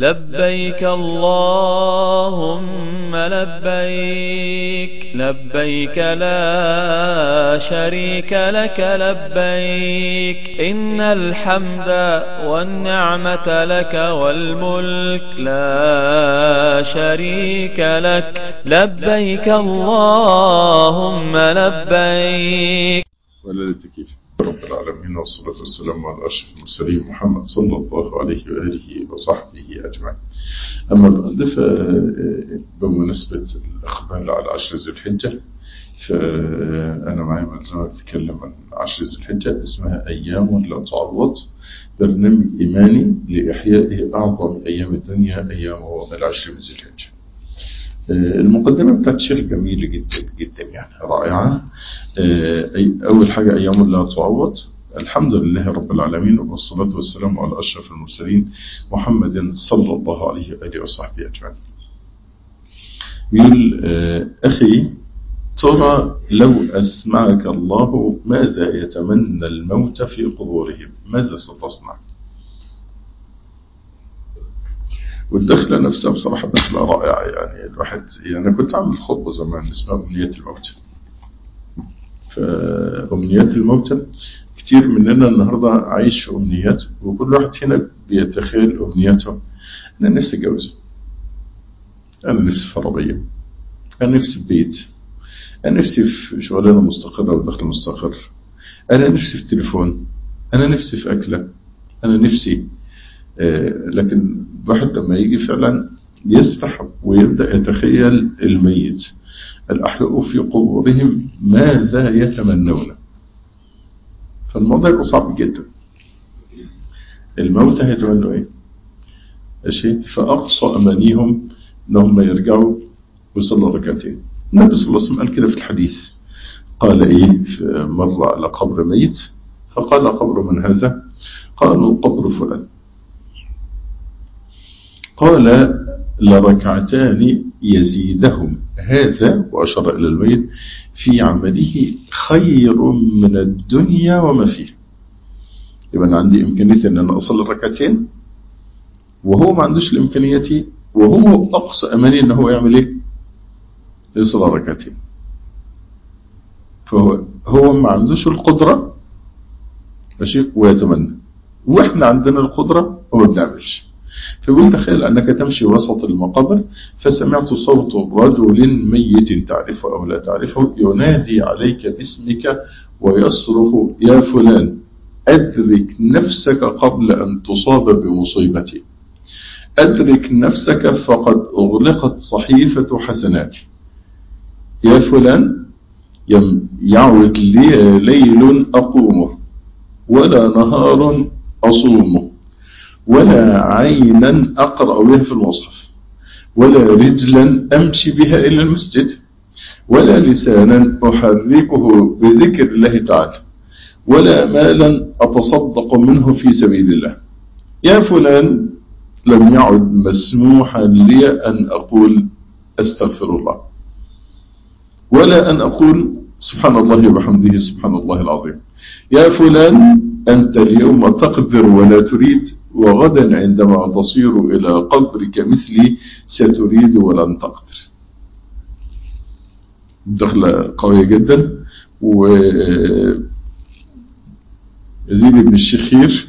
لبيك اللهم لبيك لبيك لا شريك لك لبيك إن الحمد والنعمة لك والملك لا شريك لك لبيك اللهم لبيك ولا للتكييف رب العالمين والصلاة والسلام على أشرف المرسلين محمد صلى الله عليه وآله وصحبه أجمعين أما بعد فبمناسبة الأخبار على عشر ذي الحجة فأنا معي ملزمة تتكلم عن عشر ذي الحجة اسمها أيام لا تعوض برنامج إيماني لإحياء أعظم أيام الدنيا أيام العشر من ذي الحجة المقدمة بتاعت شيخ جميلة جدا جدا يعني رائعة أول حاجة أيام لا تعوض الحمد لله رب العالمين والصلاة والسلام على أشرف المرسلين محمد صلى الله عليه وآله وصحبه أجمعين يقول أخي ترى لو أسمعك الله ماذا يتمنى الموت في قبورهم ماذا ستصنع والدخلة نفسها بصراحة دخلة رائعة يعني الواحد يعني كنت عامل خطبة زمان اسمها أمنيات الموتى فأمنيات الموتى كتير مننا النهاردة عايش في أمنيات وكل واحد هنا بيتخيل أمنياته أنا نفسي أتجوز أنا نفسي في عربية أنا نفسي في بيت أنا نفسي في شغلانة مستقرة ودخل مستقر أنا نفسي في تليفون أنا نفسي في أكلة أنا نفسي آه لكن الواحد لما يجي فعلا يسرح ويبدأ يتخيل الميت الأحياء في قبورهم ماذا يتمنون فالموضوع يبقى صعب جدا الموتى هيتمنوا ايه ماشي فأقصى أمانيهم أنهم يرجعوا ويصلوا ركعتين النبي صلى الله عليه وسلم قال كده في الحديث قال ايه في مرة على قبر ميت فقال قبر من هذا قالوا قبر فلان قال لركعتان يزيدهم هذا وأشار إلى الميت في عمله خير من الدنيا وما فيه يبقى أنا عندي إمكانية أن أنا أصلي ركعتين وهو ما عندوش الإمكانية وهو أقصى أماني أنه هو يعمل إيه يصلي ركعتين فهو هو ما عندوش القدرة ماشي ويتمنى وإحنا عندنا القدرة وما بنعملش فيقول تخيل أنك تمشي وسط المقابر فسمعت صوت رجل ميت تعرفه أو لا تعرفه ينادي عليك باسمك ويصرخ يا فلان أدرك نفسك قبل أن تصاب بمصيبتي أدرك نفسك فقد أغلقت صحيفة حسناتي يا فلان يعود لي ليل أقومه ولا نهار أصومه ولا عينا أقرأ بها في المصحف ولا رجلا أمشي بها إلى المسجد ولا لسانا أحركه بذكر الله تعالى ولا مالا أتصدق منه في سبيل الله يا فلان لم يعد مسموحا لي أن أقول أستغفر الله ولا أن أقول سبحان الله وبحمده سبحان الله العظيم يا فلان أنت اليوم تقدر ولا تريد وغدا عندما تصير إلى قبرك مثلي ستريد ولن تقدر دخلة قوية جدا و يزيد بن الشخير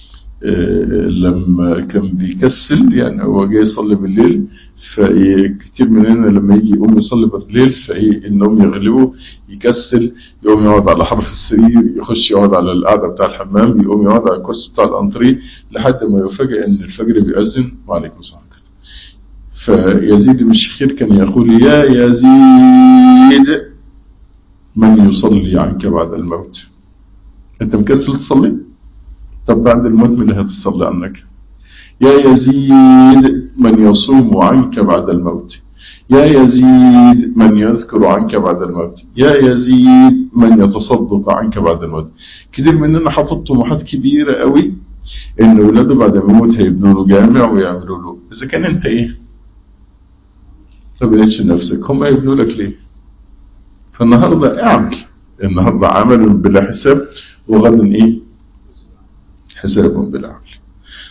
لما كان بيكسل يعني هو جاي يصلي بالليل فكتير مننا لما يجي يقوم يصلي بالليل فايه النوم يغلبه يكسل يقوم يقعد على حرف السرير يخش يقعد على القعده بتاع الحمام يقوم يقعد على الكرسي بتاع الانتري لحد ما يفاجئ ان الفجر بيأذن وعليكم السلام فيزيد بن الشخير كان يقول يا يزيد من يصلي عنك بعد الموت انت مكسل تصلي طب بعد الموت من اللي هتصلي عنك يا يزيد من يصوم عنك بعد الموت يا يزيد من يذكر عنك بعد الموت يا يزيد من يتصدق عنك بعد الموت كتير مننا حاطط طموحات كبيرة قوي ان ولاده بعد ما يموت هيبنوا له جامع ويعملوا له اذا كان انت ايه ما بنيتش نفسك هم يبنوا لك ليه فالنهارده اعمل النهارده عمل بلا حساب وغدا ايه حساب بلا عمل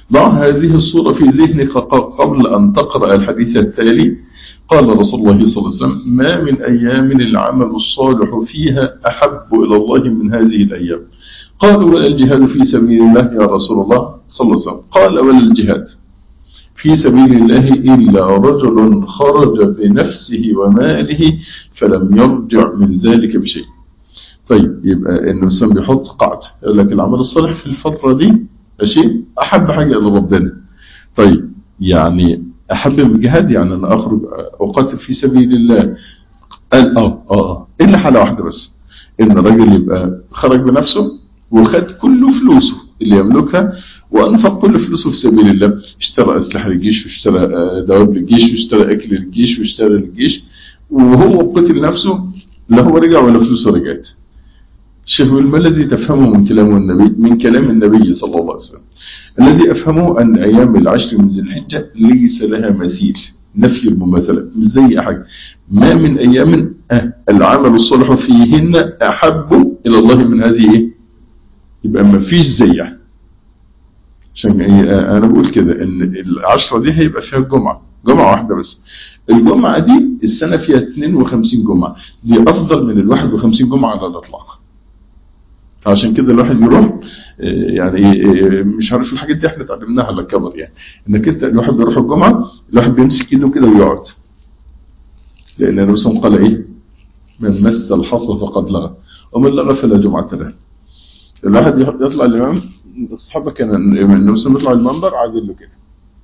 ضع هذه الصورة في ذهنك قبل أن تقرأ الحديث التالي قال رسول الله صلى الله عليه وسلم ما من أيام العمل الصالح فيها أحب إلى الله من هذه الأيام قالوا ولا الجهاد في سبيل الله يا رسول الله صلى الله عليه وسلم قال ولا الجهاد في سبيل الله إلا رجل خرج بنفسه وماله فلم يرجع من ذلك بشيء طيب يبقى النبي صلى بيحط قاعدة يقول لك العمل الصالح في الفترة دي ماشي أحب حاجة إلى ربنا طيب يعني أحب من الجهاد يعني أنا أخرج أقاتل في سبيل الله قال آه آه آه إلا حالة واحدة بس إن الراجل يبقى خرج بنفسه وخد كل فلوسه اللي يملكها وأنفق كل فلوسه في سبيل الله اشترى أسلحة للجيش واشترى دواب للجيش واشترى أكل للجيش واشترى للجيش وهو قتل نفسه لا هو رجع ولا فلوسه رجعت الشيخ ما الذي تفهمه من كلام النبي من كلام النبي صلى الله عليه وسلم الذي أفهمه أن أيام العشر من ذي الحجة ليس لها مثيل نفي المماثلة مش زي حاجة ما من أيام العمل الصالح فيهن أحب إلى الله من هذه إيه؟ يبقى ما فيش زيها عشان إيه أنا بقول كده إن العشرة دي هيبقى فيها الجمعة جمعة واحدة بس الجمعة دي السنة فيها 52 جمعة دي أفضل من ال 51 جمعة على الإطلاق عشان كده الواحد يروح يعني مش عارف الحاجات دي احنا اتعلمناها على الكبر يعني انك انت الواحد بيروح الجمعه الواحد بيمسك ايده كده ويقعد لان الرسول قال ايه من مس الحصى فقد لغى ومن لغى فلا جمعه له الواحد يطلع الامام الصحابه كان النبي صلى يطلع المنبر عادل له كده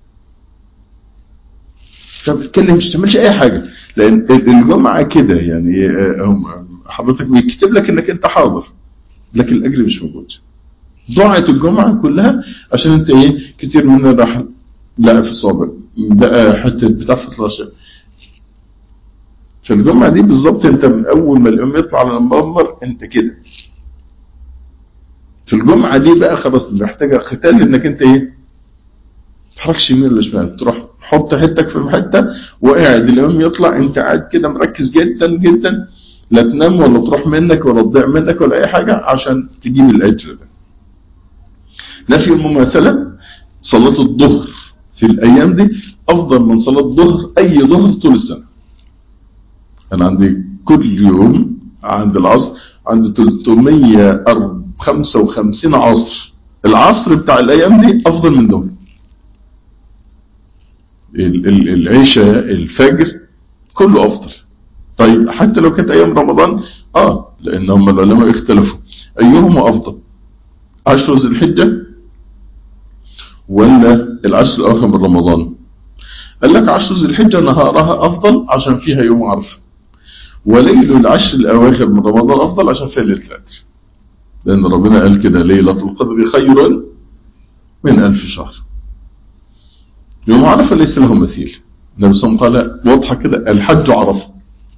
ما بتتكلمش تعملش اي حاجه لان الجمعه كده يعني هم حضرتك بيكتب لك انك انت حاضر لكن الاجر مش موجود ضاعت الجمعه كلها عشان انت ايه كتير منا راح لقى في صابع بقى حته بتاع فطلاشه فالجمعه دي بالظبط انت من اول ما اليوم يطلع على المنبر انت كده في الجمعه دي بقى خلاص محتاجه قتال انك انت ايه تحركش يمين ولا شمال تروح حط حتك في حته وقاعد اليوم يطلع انت قاعد كده مركز جدا جدا لا تنام ولا تروح منك ولا تضيع منك ولا اي حاجه عشان تجيب الاجر ده نفي المماثله صلاه الظهر في الايام دي افضل من صلاه الظهر اي ظهر طول السنه انا عندي كل يوم عند العصر عندي 355 عصر العصر بتاع الايام دي افضل من دول العشاء الفجر كله افضل طيب حتى لو كانت ايام رمضان اه لان هم العلماء اختلفوا ايهما افضل عشر ذي الحجه ولا العشر الاواخر من رمضان قال لك عشر ذي الحجه نهارها افضل عشان فيها يوم عرفه وليل العشر الاواخر من رمضان افضل عشان فيها ليله القدر لان ربنا قال كده ليله القدر خير من ألف شهر يوم عرفه ليس له مثيل النبي صلى الله عليه وسلم قال واضحه كده الحج عرفه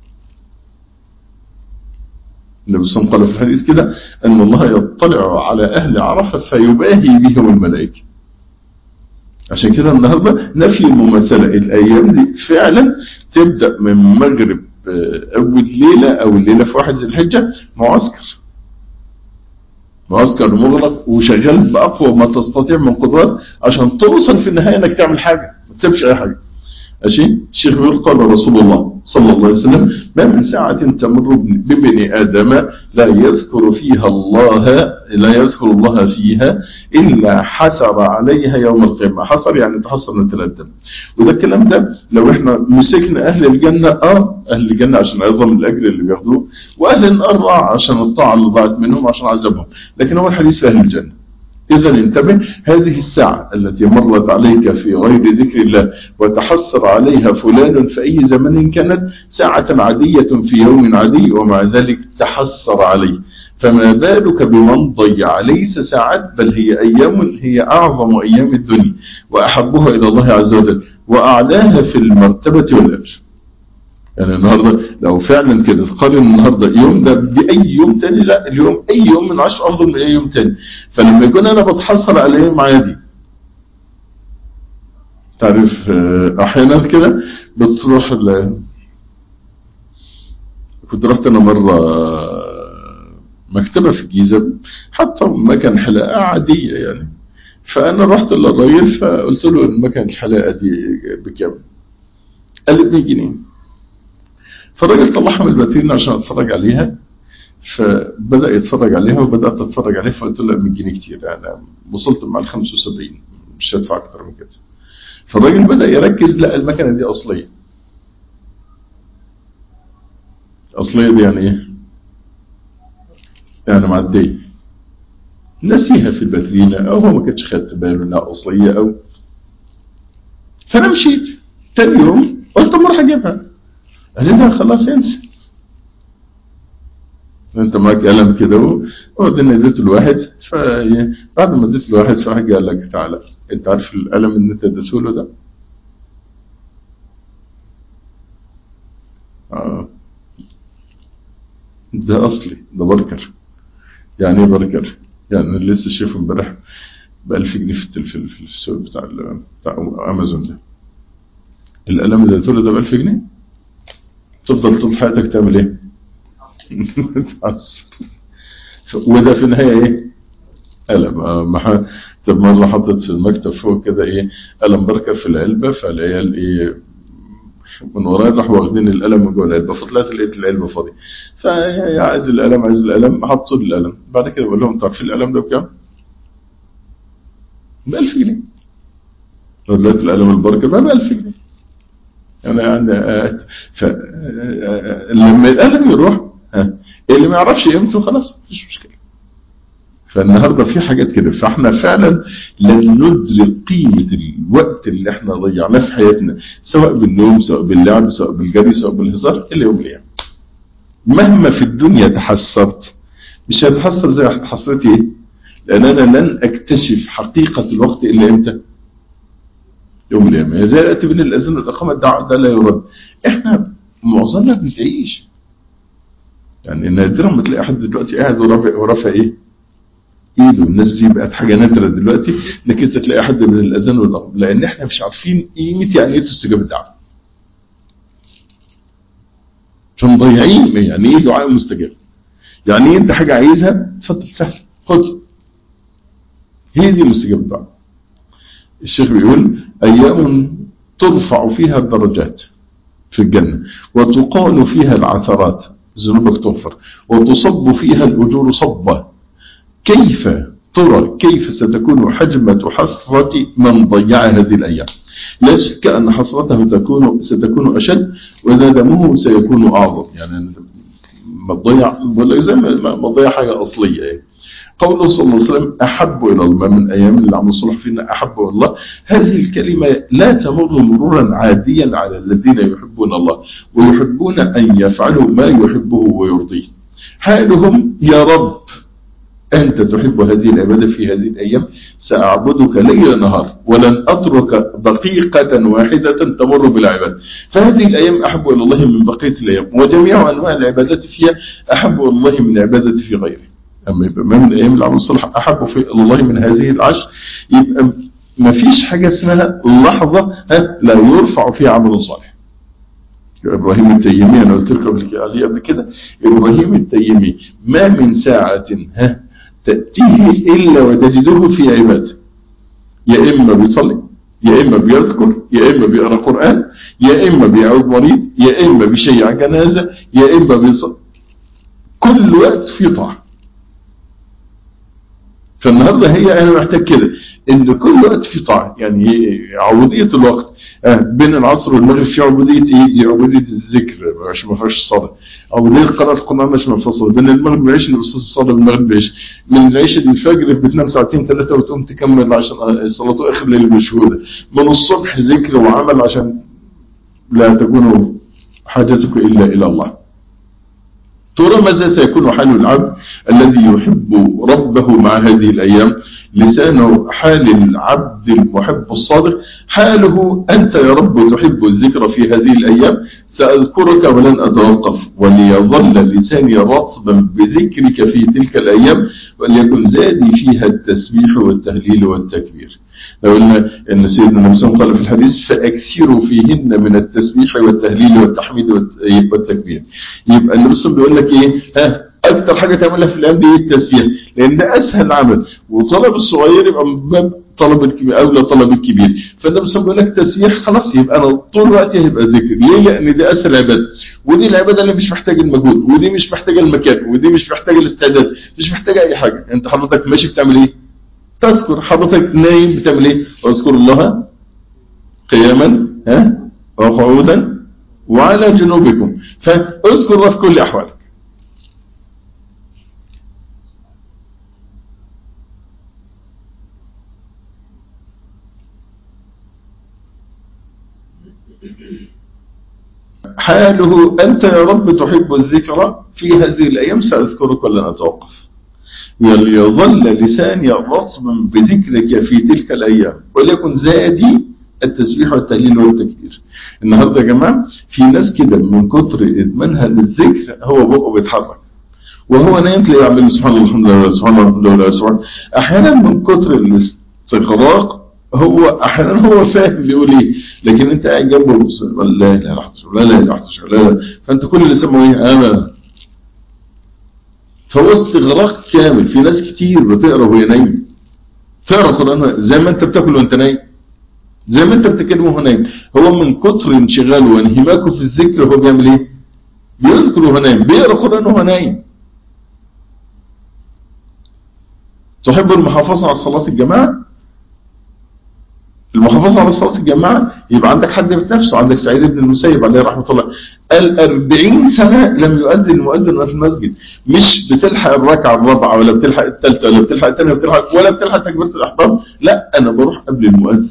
النبي صلى الله عليه وسلم قال في الحديث كده أن الله يطلع على أهل عرفة فيباهي بهم الملائكة عشان كده النهاردة نفي المماثلة الأيام دي فعلا تبدأ من مغرب أول ليلة أو الليلة في واحد ذي الحجة معسكر معسكر مغلق وشغال بأقوى ما تستطيع من قدرات عشان توصل في النهاية أنك تعمل حاجة ما تسيبش أي حاجة ماشي الشيخ بيقول قال رسول الله صلى الله عليه وسلم ما من ساعة تمر ببني آدم لا يذكر فيها الله لا يذكر الله فيها إلا حسر عليها يوم القيامة حسر يعني تحسر من الدم وده الكلام ده لو احنا مسكنا أهل الجنة اه أهل الجنة عشان عظم الأجر اللي بياخدوه وأهل النار عشان الطاعة اللي ضاعت منهم عشان عذابهم لكن هو الحديث في أهل الجنة إذا انتبه هذه الساعة التي مرت عليك في غير ذكر الله وتحسر عليها فلان في أي زمن كانت ساعة عادية في يوم عادي ومع ذلك تحسر عليه فما بالك بمن ضيع ليس ساعات بل هي أيام هي أعظم أيام الدنيا وأحبها إلى الله عز وجل وأعلاها في المرتبة والأجر يعني النهاردة لو فعلا كده تقارن النهاردة يوم ده بأي يوم تاني لا اليوم أي يوم من عشر أفضل من أي يوم تاني فلما يكون أنا بتحصل على يوم عادي تعرف أحيانا كده بتروح ل... كنت رحت أنا مرة مكتبة في الجيزة حتى مكان حلاقة عادية يعني فانا رحت للراجل فقلت له المكنه الحلاقه دي بكام؟ قال لي ب 100 جنيه فالراجل طلعها من الباترين عشان اتفرج عليها فبدا يتفرج عليها وبدات اتفرج عليها فقلت له 100 جنيه كتير انا وصلت مع ال 75 مش هدفع اكتر من كده فالراجل بدا يركز لا المكنه دي اصليه اصليه دي يعني ايه؟ يعني معديه نسيها في الباترينا او هو ما كانش خدت باله انها اصليه او فانا مشيت تاني يوم قلت اما اروح اجيبها قال لي لا خلاص انسى انت معاك قلم كده وبعدين اديته لواحد فبعد ما اديته لواحد فواحد قال لك تعالى انت عارف القلم اللي انت اديته له ده؟ اه ده اصلي ده بركر يعني ايه بركر؟ يعني اللي لسه شايفه امبارح ب 1000 جنيه في في في السوق بتاع ال- بتاع امازون ده القلم اللي اديته له ده ب 1000 جنيه تفضل طول حياتك تعمل ايه؟ تعصب. وده في النهايه ايه؟ قلم آه، ما ح- طب مره حطيت في المكتب فوق كده ايه قلم بركر في العلبه فالعيال ايه من ورايا راحوا واخدين القلم من جوه العلبه فطلعت لقيت العلبه فاضيه فيا عايز القلم عايز القلم حطوا لي القلم بعد كده بقول لهم انتوا عارفين القلم ده بكام؟ ب 1000 جنيه لقيت القلم البركر بقى ب 1000 جنيه انا يعني آه، ف آه، آه، لما القلم يروح ها، اللي ما يعرفش قيمته خلاص مفيش مشكله فالنهارده في حاجات كده فاحنا فعلا لن ندرك قيمه الوقت اللي احنا ضيعناه في حياتنا سواء بالنوم سواء باللعب سواء بالجري سواء بالهزار الا يوم الايام مهما في الدنيا تحسرت مش هتحسر زي حسرتي ايه؟ لان انا لن اكتشف حقيقه الوقت الا امتى؟ يوم القيامه زي ياتي بين الاذان والاقامه ده, ده لا يرد احنا معظمنا بنتعيش يعني نادرا ما تلاقي حد دلوقتي قاعد ورافع ورافع ايه؟ ايده الناس دي بقت حاجه نادره دلوقتي انك انت تلاقي حد من الاذان والاقامه لان احنا مش عارفين قيمه يعني ايه تستجاب الدعوه فمضيعين يعني ايه دعاء مستجاب يعني ايه انت حاجه عايزها اتفضل سهل خد هي دي مستجاب الدعوه الشيخ بيقول ايام ترفع فيها الدرجات في الجنه وتقال فيها العثرات ذنوبك تغفر وتصب فيها الاجور صبا كيف ترى كيف ستكون حجمة حسرة من ضيع هذه الأيام لا شك أن حسرته تكون ستكون أشد وندمه سيكون أعظم يعني ما تضيع ولا زي ما ما تضيع حاجة أصلية يعني. قوله صلى الله عليه وسلم أحب إلى الله من أيام اللي عمل الصلح فينا أحب إلى الله هذه الكلمة لا تمر مرورا عاديا على الذين يحبون الله ويحبون أن يفعلوا ما يحبه ويرضيه حالهم يا رب أنت تحب هذه العبادة في هذه الأيام سأعبدك ليل نهار ولن أترك دقيقة واحدة تمر بالعبادة فهذه الأيام أحب إلى الله من بقية الأيام وجميع أنواع العبادات فيها أحب إلى الله من عبادة في غيره أما يبقى ما من أيام العمل الصالح أحب في إلى الله من هذه العشر يبقى ما فيش حاجة اسمها لحظة ها لا يرفع فيها عمل صالح إبراهيم التيمي أنا قلت لكم عليه قبل كده إبراهيم التيمي ما من ساعة ها تأتيه إلا وتجده في عبادة يا إما بيصلي يا إما بيذكر يا إما بيقرأ قرآن يا إما بيعود مريض يا إما بيشيع جنازة يا إما بيصلي كل وقت في طاعة فالنهاردة هي أنا محتاج كده إن كل وقت في طاعة يعني عبودية الوقت بين العصر والمغرب في عبودية إيه دي عبودية الذكر عشان ما فيهاش صلاة عبودية قراءة القرآن عشان ما فيهاش صلاة بين المغرب والعشاء الأستاذ صلى المغرب بعيش من العشاء للفجر بتنام ساعتين ثلاثة وتقوم تكمل عشان صلاة آخر الليل مشهودة من الصبح ذكر وعمل عشان لا تكون حاجتك إلا إلى الله ترى ماذا سيكون حال العبد الذي يحب ربه مع هذه الأيام لسانه حال العبد المحب الصادق حاله أنت يا رب تحب الذكر في هذه الأيام سأذكرك ولن أتوقف وليظل لساني رطبا بذكرك في تلك الأيام وليكن زادي فيها التسبيح والتهليل والتكبير لو قلنا أن سيدنا النبي صلى الله عليه وسلم قال في الحديث فأكثروا فيهن من التسبيح والتهليل والتحميد والتكبير يبقى النبي صلى الله عليه وسلم بيقول لك إيه ها اكتر حاجه تعملها في الايام دي التسبيح لان ده اسهل عمل وطلب الصغير يبقى من باب طلب الكبير اولى طلب الكبير فالنبي صلى الله عليه وسلم لك تسبيح خلاص يبقى انا طول الوقت هيبقى ذكر ليه لان دي اسهل عباده ودي العباده اللي مش محتاجه المجهود ودي مش محتاجه المكان ودي مش محتاجه الاستعداد مش محتاجه اي حاجه انت حضرتك ماشي بتعمل ايه تذكر حضرتك نايم بتعمل ايه اذكر الله قياما ها وقعودا وعلى جنوبكم فاذكر الله في كل احوالك حاله أنت يا رب تحب الذكر في هذه الأيام سأذكرك ولن أتوقف يظل لساني رطبا بذكرك في تلك الأيام وليكن زادي التسبيح والتهليل والتكبير النهاردة يا جماعة في ناس كده من كتر إدمانها للذكر هو بقه بيتحرك وهو نايم تلاقيه يعمل سبحان الله الحمد لله سبحان الله الحمد لله سبحان أحيانا من كتر الاستغراق هو احيانا هو فاهم بيقول ايه لكن انت قاعد جنبه بص لا اله الا الله لا اله الا الله لا لا فانت كل اللي سمعه ايه انا فهو استغراق كامل في ناس كتير بتقرا وهي نايم تقرا قران زي ما انت بتاكل وانت نايم زي ما انت بتتكلم وهو نايم هو من كتر انشغاله وانهماكه في الذكر هو بيعمل ايه بيذكر وهو نايم بيقرا قران وهو نايم تحب المحافظه على صلاه الجماعه المحافظة على صلاة الجماعة يبقى عندك حد بتنافسه عندك سعيد بن المسيب عليه رحمة الله قال 40 سنة لم يؤذن المؤذن في المسجد مش بتلحق الركعة الرابعة ولا بتلحق الثالثة ولا بتلحق الثانية ولا بتلحق ولا بتلحق تكبيرة الإحرام لا أنا بروح قبل المؤذن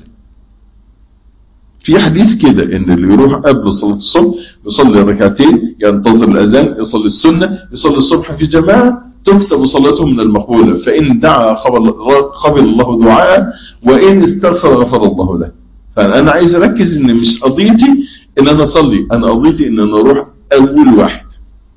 في حديث كده ان اللي يروح قبل صلاة الصبح يصلي ركعتين ينتظر الأذان يصلي السنة يصلي الصبح في جماعة تكتب صلاته من المقبولة فإن دعا قبل الله دعاء وإن استغفر غفر الله له فأنا عايز أركز إن مش قضيتي إن أنا أصلي أنا قضيتي إن أنا أروح أول واحد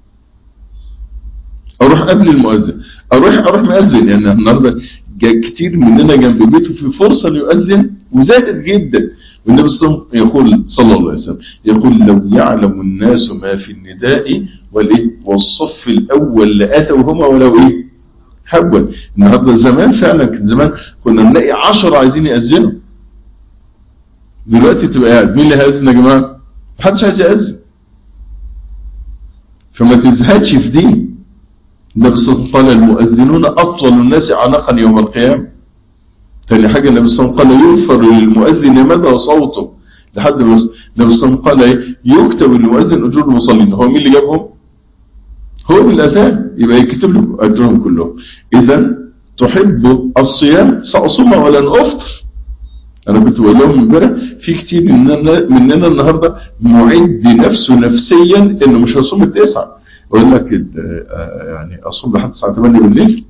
أروح قبل المؤذن أروح أروح مؤذن يعني النهاردة كتير مننا جنب بيته في فرصة ليؤذن وزادت جدا والنبي صلى الله عليه وسلم يقول صلى الله عليه وسلم يقول لو يعلم الناس ما في النداء والايه والصف الاول لاتوا هما ولو ايه حول النهارده زمان فعلا كان زمان كنا نلاقي 10 عايزين يأذنوا دلوقتي تبقى قاعد مين اللي هيأذن يا جماعه محدش عايز يأذن فما تزهدش في دي النبي صلى الله عليه وسلم قال المؤذنون أطول الناس عنقا يوم القيامة ثاني حاجة النبي صلى الله عليه وسلم قال يغفر للمؤذن مدى صوته لحد ما النبي صلى الله عليه وسلم قال ايه يكتب للمؤذن أجور المصلين هو مين اللي جابهم؟ هو بالأذان يبقى يكتب له أجرهم كلهم إذا تحب الصيام سأصوم ولن أفطر أنا كنت بقول لهم امبارح في كتير مننا, مننا النهاردة معد نفسه نفسيا إنه مش هيصوم التسعة يقول لك يعني أصوم لحد الساعة 8 بالليل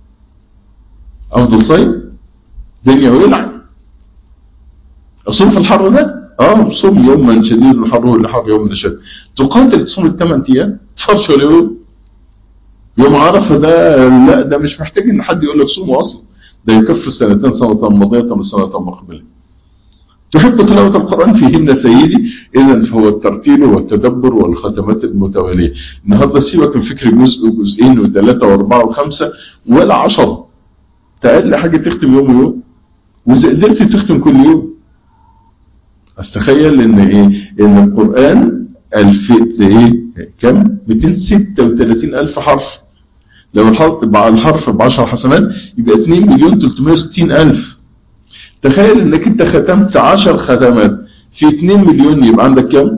أفضل صيام دنيا ولع أصوم في الحر ده اه صوم يوما شديد الحر والحر يوم شديد تقاتل تصوم الثمان ايام فرش ولا يوم يوم عرفه ده لا ده مش محتاج ان حد يقول لك صومه اصلا ده يكفي السنتين سنه ماضيه وسنه مقبله تحب تلاوة القرآن فيهن سيدي إذا فهو الترتيل والتدبر والختمات المتوالية النهاردة سيبك من فكر جزء وجزئين وثلاثة وأربعة وخمسة ولا عشرة تقل حاجة تختم يوم ويوم وإذا قدرت تختم كل يوم أستخيل إن إيه إن القرآن ألف إيه كم 236 ألف حرف لو الحرف الحرف ب 10 حسنات يبقى 2 مليون 360 ألف تخيل انك انت ختمت 10 ختمات في 2 مليون يبقى عندك كم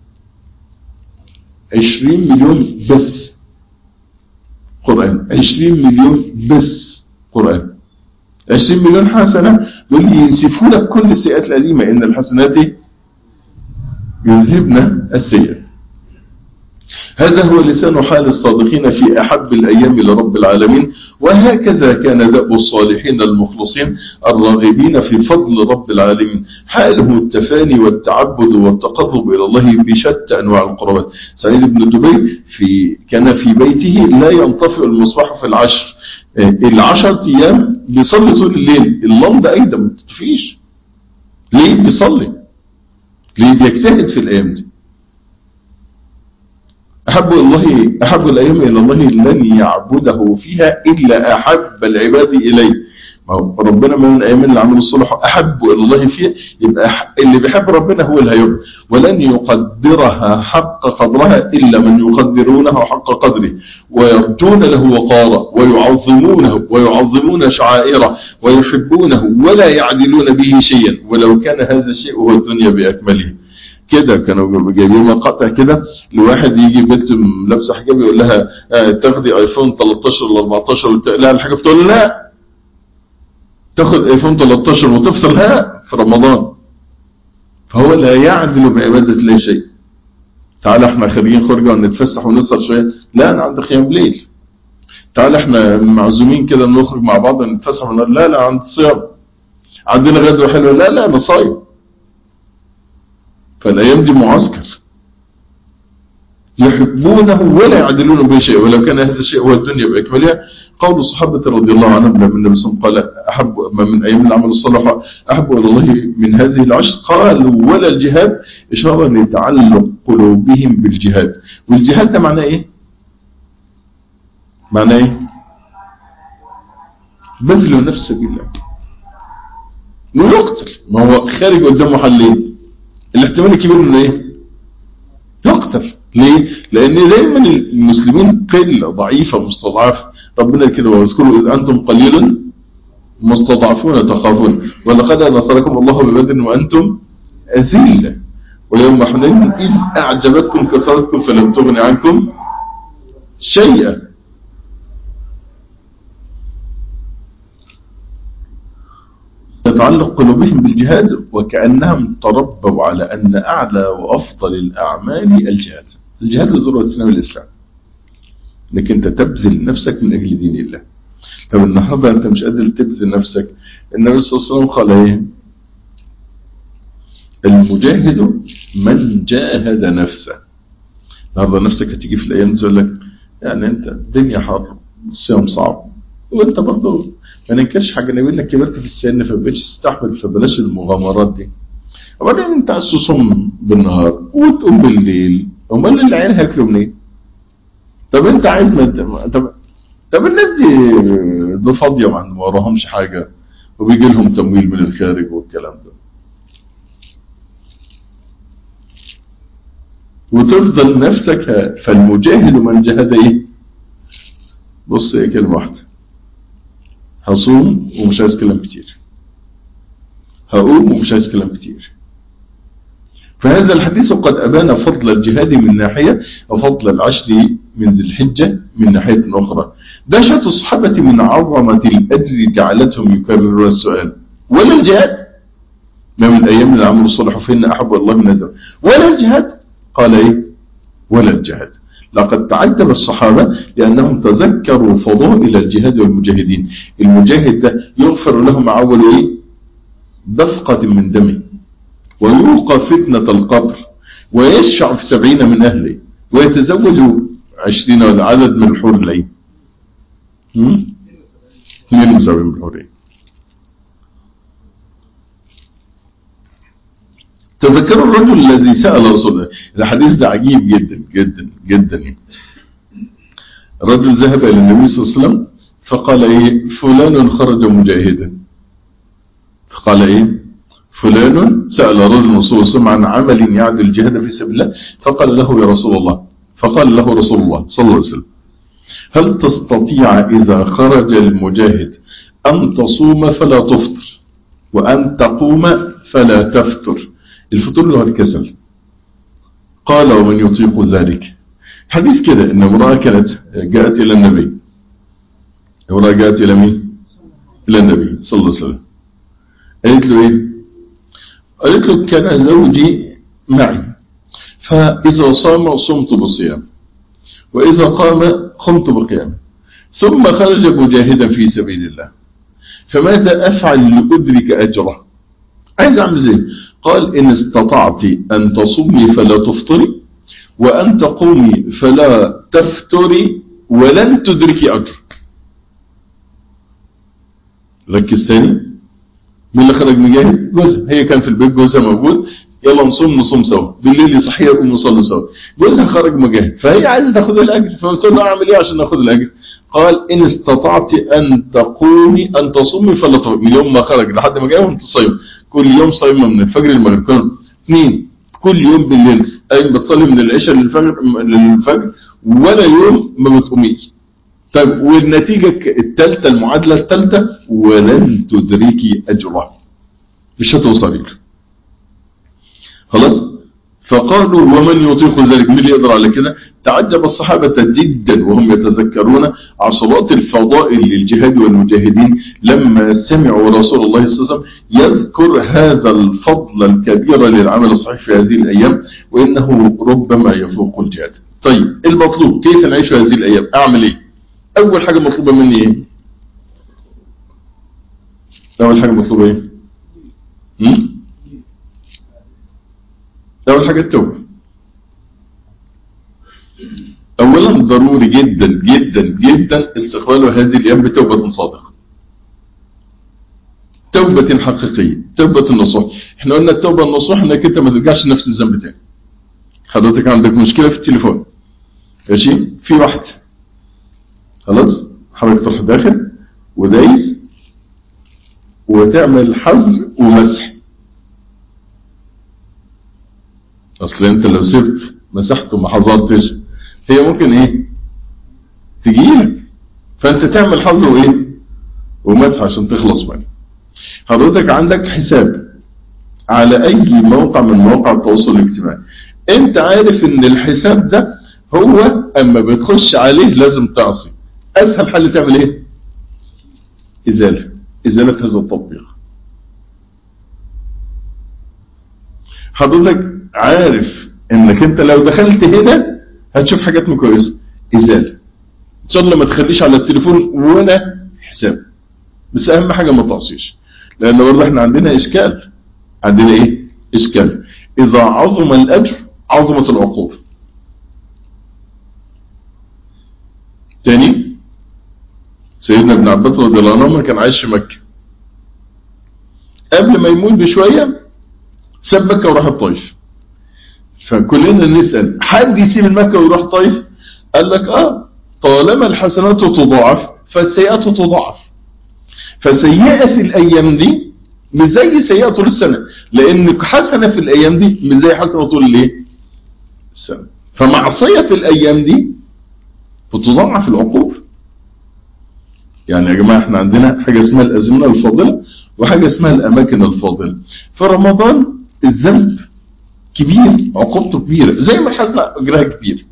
20 مليون بس قرآن 20 مليون بس قرآن 20 مليون حسنة دول ينسفوا لك كل السيئات القديمة إن الحسنات يذهبن السيئات هذا هو لسان حال الصادقين في أحب الأيام لرب العالمين وهكذا كان دأب الصالحين المخلصين الراغبين في فضل رب العالمين حاله التفاني والتعبد والتقرب إلى الله بشتى أنواع القربات سعيد بن دبي في كان في بيته لا ينطفئ المصباح في العشر العشر أيام بيصلي طول الليل اللمضة أيضا ما بتطفيش ليه بيصلي ليه بيجتهد في الأيام دي أحب الله أحب الأيام إلى الله لن يعبده فيها إلا أحب العباد إليه ما هو ربنا من الأيام اللي عملوا الصلح أحب إلى الله فيها يبقى اللي بيحب ربنا هو اللي هيبقى ولن يقدرها حق قدرها إلا من يقدرونه حق قدره ويرجون له وقارا ويعظمونه ويعظمون شعائره ويحبونه ولا يعدلون به شيئا ولو كان هذا الشيء هو الدنيا بأكمله كده كانوا جايبين مقاطع كده لواحد يجي بنت لابسه حجاب يقول لها آه تاخدي ايفون 13 ولا 14 وت... لا الحاجه بتقول لا تاخد ايفون 13 وتفصل ها في رمضان فهو لا يعدل بعباده الله شيء تعالى احنا خارجين خرجه ونتفسح ونسهر شويه لا انا عندي قيام ليل تعالى احنا معزومين كده نخرج مع بعض نتفسح ونقول لا لا عندي صيام عندنا غدوه حلوه لا لا انا صايم فالأيام دي معسكر يحبونه ولا يعدلون به شيء ولو كان هذا الشيء هو الدنيا بأكملها قول الصحابة رضي الله عنهم لما النبي صلى الله عليه وسلم قال أحب من أيام العمل الصالح أحب إلى الله من هذه العشر قالوا ولا الجهاد إشارة لتعلق قلوبهم بالجهاد والجهاد ده معناه إيه؟ معناه إيه؟ بذل نفس سبيل الله انه يقتل ما هو خارج قدامه حلين الاحتمال الكبير انه ايه يقتل ليه لان دايما المسلمين قله ضعيفه مستضعفه ربنا كده واذكروا اذ انتم قليل مستضعفون تخافون ولقد نصركم الله ببدر وانتم اذله ويوم حنين اذ اعجبتكم كثرتكم فلم تغن عنكم شيئا يتعلق قلوبهم بالجهاد وكأنهم تربوا على أن أعلى وأفضل الأعمال الجهاد الجهاد ذروة سنة الإسلام لكن أنت تبذل نفسك من أجل دين الله طب النهاردة أنت مش قادر تبذل نفسك النبي صلى الله عليه وسلم قال إيه المجاهد من جاهد نفسه النهاردة نفسك هتيجي في الأيام تقول لك يعني أنت الدنيا حر الصيام صعب وأنت برضه ما ننكرش حاجه انا بقول لك كبرت في السن فبقتش تستحمل فبلاش المغامرات دي وبعدين انت عايز تصوم بالنهار وتقوم بالليل امال العيال هياكلوا منين؟ طب انت عايز ما طب طب الناس دي دي فاضيه ما وراهمش حاجه وبيجي لهم تمويل من الخارج والكلام ده وتفضل نفسك فالمجاهد من جهد ايه؟ بص ايه كلمه واحده هصوم ومش عايز كلام كتير هقوم ومش عايز كلام كتير فهذا الحديث قد أبان فضل الجهاد من ناحية وفضل العشر من ذي الحجة من ناحية أخرى دهشة الصحابة من عظمة الأجر جعلتهم يكررون السؤال ولا الجهاد ما من أيام من العمل الصالح فإن أحب الله من هذا ولا الجهاد قال إيه ولا الجهاد لقد تعجب الصحابة لأنهم تذكروا فضائل الجهاد والمجاهدين المجاهد ده يغفر له مع أول إيه؟ دفقة من دمه ويوقى فتنة القبر ويشفع في سبعين من أهله ويتزوج عشرين ولا عدد من الحور العين 72 من الحور العين تذكروا الرجل الذي سأل رسول الله الحديث ده عجيب جدا جدا جدا يعني. الرجل ذهب إلى النبي صلى الله عليه وسلم فقال إيه فلان خرج مجاهدا فقال إيه فلان سأل رجل صلى الله عليه وسلم عن عمل يعدل الجهاد في سبيل الله فقال له يا رسول الله فقال له رسول الله صلى الله عليه وسلم هل تستطيع إذا خرج المجاهد أن تصوم فلا تفطر وأن تقوم فلا تفتر الفطور اللي هو الكسل قال ومن يطيق ذلك حديث كده ان امرأة كانت جاءت الى النبي امرأة جاءت الى مين الى النبي صلى الله عليه وسلم قالت له ايه قالت له كان زوجي معي فاذا صام صمت بصيام واذا قام قمت بقيام ثم خرج مجاهدا في سبيل الله فماذا افعل لادرك اجره عايز اعمل زي قال إن استطعت أن تصومي فلا تفطري وأن تقومي فلا تفتري ولن تدركي أجر ركز تاني مين اللي خرج مجاهد جوزها هي كان في البيت جوزها موجود يلا نصوم نصوم سوا بالليل يصحي يقوم نصلي سوا جوزها خرج مجاهد فهي عايزه تاخد الاجر فقلت له اعمل ايه عشان اخد الاجر قال ان استطعت ان تقومي ان تصومي فلا تصومي من يوم ما خرج لحد ما جاي وانت صايم كل يوم صايمه من الفجر للمغرب كانوا اثنين كل يوم بالليل اي بتصلي من العشاء للفجر للفجر ولا يوم ما بتقوميش طيب والنتيجة الثالثة المعادلة الثالثة ولن تدركي أجره مش هتوصلي له خلاص فقالوا ومن يطيق ذلك من اللي يقدر على كده تعجب الصحابة جدا وهم يتذكرون عصبات الفضائل للجهاد والمجاهدين لما سمعوا رسول الله صلى الله عليه وسلم يذكر هذا الفضل الكبير للعمل الصحيح في هذه الأيام وإنه ربما يفوق الجهاد طيب المطلوب كيف نعيش هذه الأيام أعمل إيه أول حاجة مطلوبة مني إيه أول حاجة مطلوبة إيه هم؟ أول حاجة التوبة أولا ضروري جدا جدا جدا استقبال هذه الأيام بتوبة صادقة توبة حقيقية توبة النصوح احنا قلنا التوبة النصوح انك انت ما ترجعش نفس الذنب تاني حضرتك عندك مشكلة في التليفون ماشي في واحد خلاص حضرتك تروح داخل ودايس وتعمل حظر ومسح اصل انت لو سبت مسحت وما حظرتش هي ممكن ايه تجيلك فانت تعمل حظر وايه ومسح عشان تخلص منه حضرتك عندك حساب على اي موقع من مواقع التواصل الاجتماعي انت عارف ان الحساب ده هو اما بتخش عليه لازم تعصي اسهل حل تعمل ايه ازالة ازالة هذا التطبيق حضرتك عارف انك انت لو دخلت هنا هتشوف حاجات مش كويسه ازالة ان شاء الله ما تخليش على التليفون ولا حساب بس اهم حاجة ما تعصيش لان برضه احنا عندنا اشكال عندنا ايه اشكال اذا عظم الاجر عظمت العقوبة تاني سيدنا ابن عباس رضي الله عنهما كان عايش في مكة قبل ما يموت بشوية ساب مكة وراح الطائف فكلنا نسأل حد يسيب المكة ويروح الطائف قال لك اه طالما الحسنات تضاعف فالسيئات تضاعف فسيئة في الأيام دي مش زي سيئة طول السنة لأن حسنة في الأيام دي مش زي حسنة طول الايه السنة فمعصية في الأيام دي بتضاعف العقوبة يعني يا جماعة احنا عندنا حاجة اسمها الأزمنة الفاضلة وحاجة اسمها الأماكن الفاضلة فرمضان الذنب كبير عقوبته كبيرة زي ما الحسنة أجرها كبير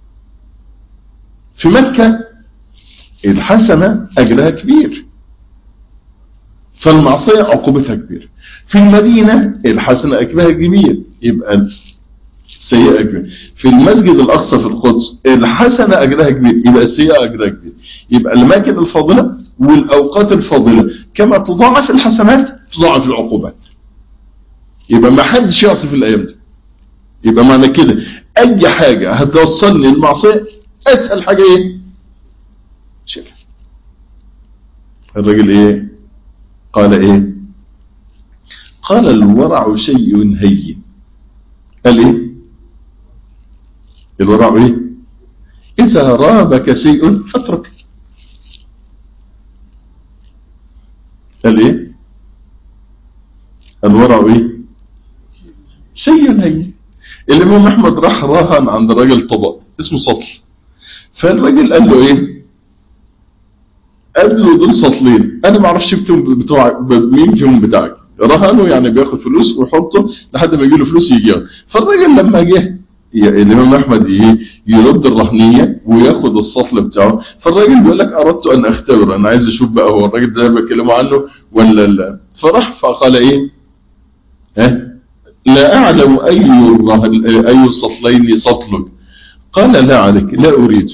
في مكة الحسنة أجرها كبير فالمعصية عقوبتها كبير في المدينة الحسنة أجرها كبير يبقى السيئة كبير في المسجد الأقصى في القدس الحسنة أجرها كبير يبقى السيئة أجرها كبير يبقى الأماكن الفاضلة والأوقات الفاضلة كما تضاعف الحسنات تضاعف العقوبات يبقى ما حدش يعصي في الأيام دي يبقى معنى كده أي حاجة هتوصلني المعصية أسهل حاجة إيه شيلها الراجل إيه قال إيه قال الورع شيء هين قال إيه الورع ايه اذا رابك شيء فاترك قال ايه الورع ايه شيء هين الامام احمد راح راهن عند راجل طبق اسمه سطل فالراجل قال له ايه قال له دول سطلين انا ما اعرفش بتوع مين فيهم بتاعك رهنه يعني بياخد فلوس ويحطه لحد ما يجي له فلوس يجي فالراجل لما جه الإمام أحمد يرد الرهنية وياخد السطل بتاعه فالراجل بيقول لك أردت أن أختبر أنا عايز أشوف بقى هو الراجل ده بكلمه عنه ولا لا فراح فقال إيه ها لا أعلم أي أي السطلين سطلك قال لا عليك لا أريد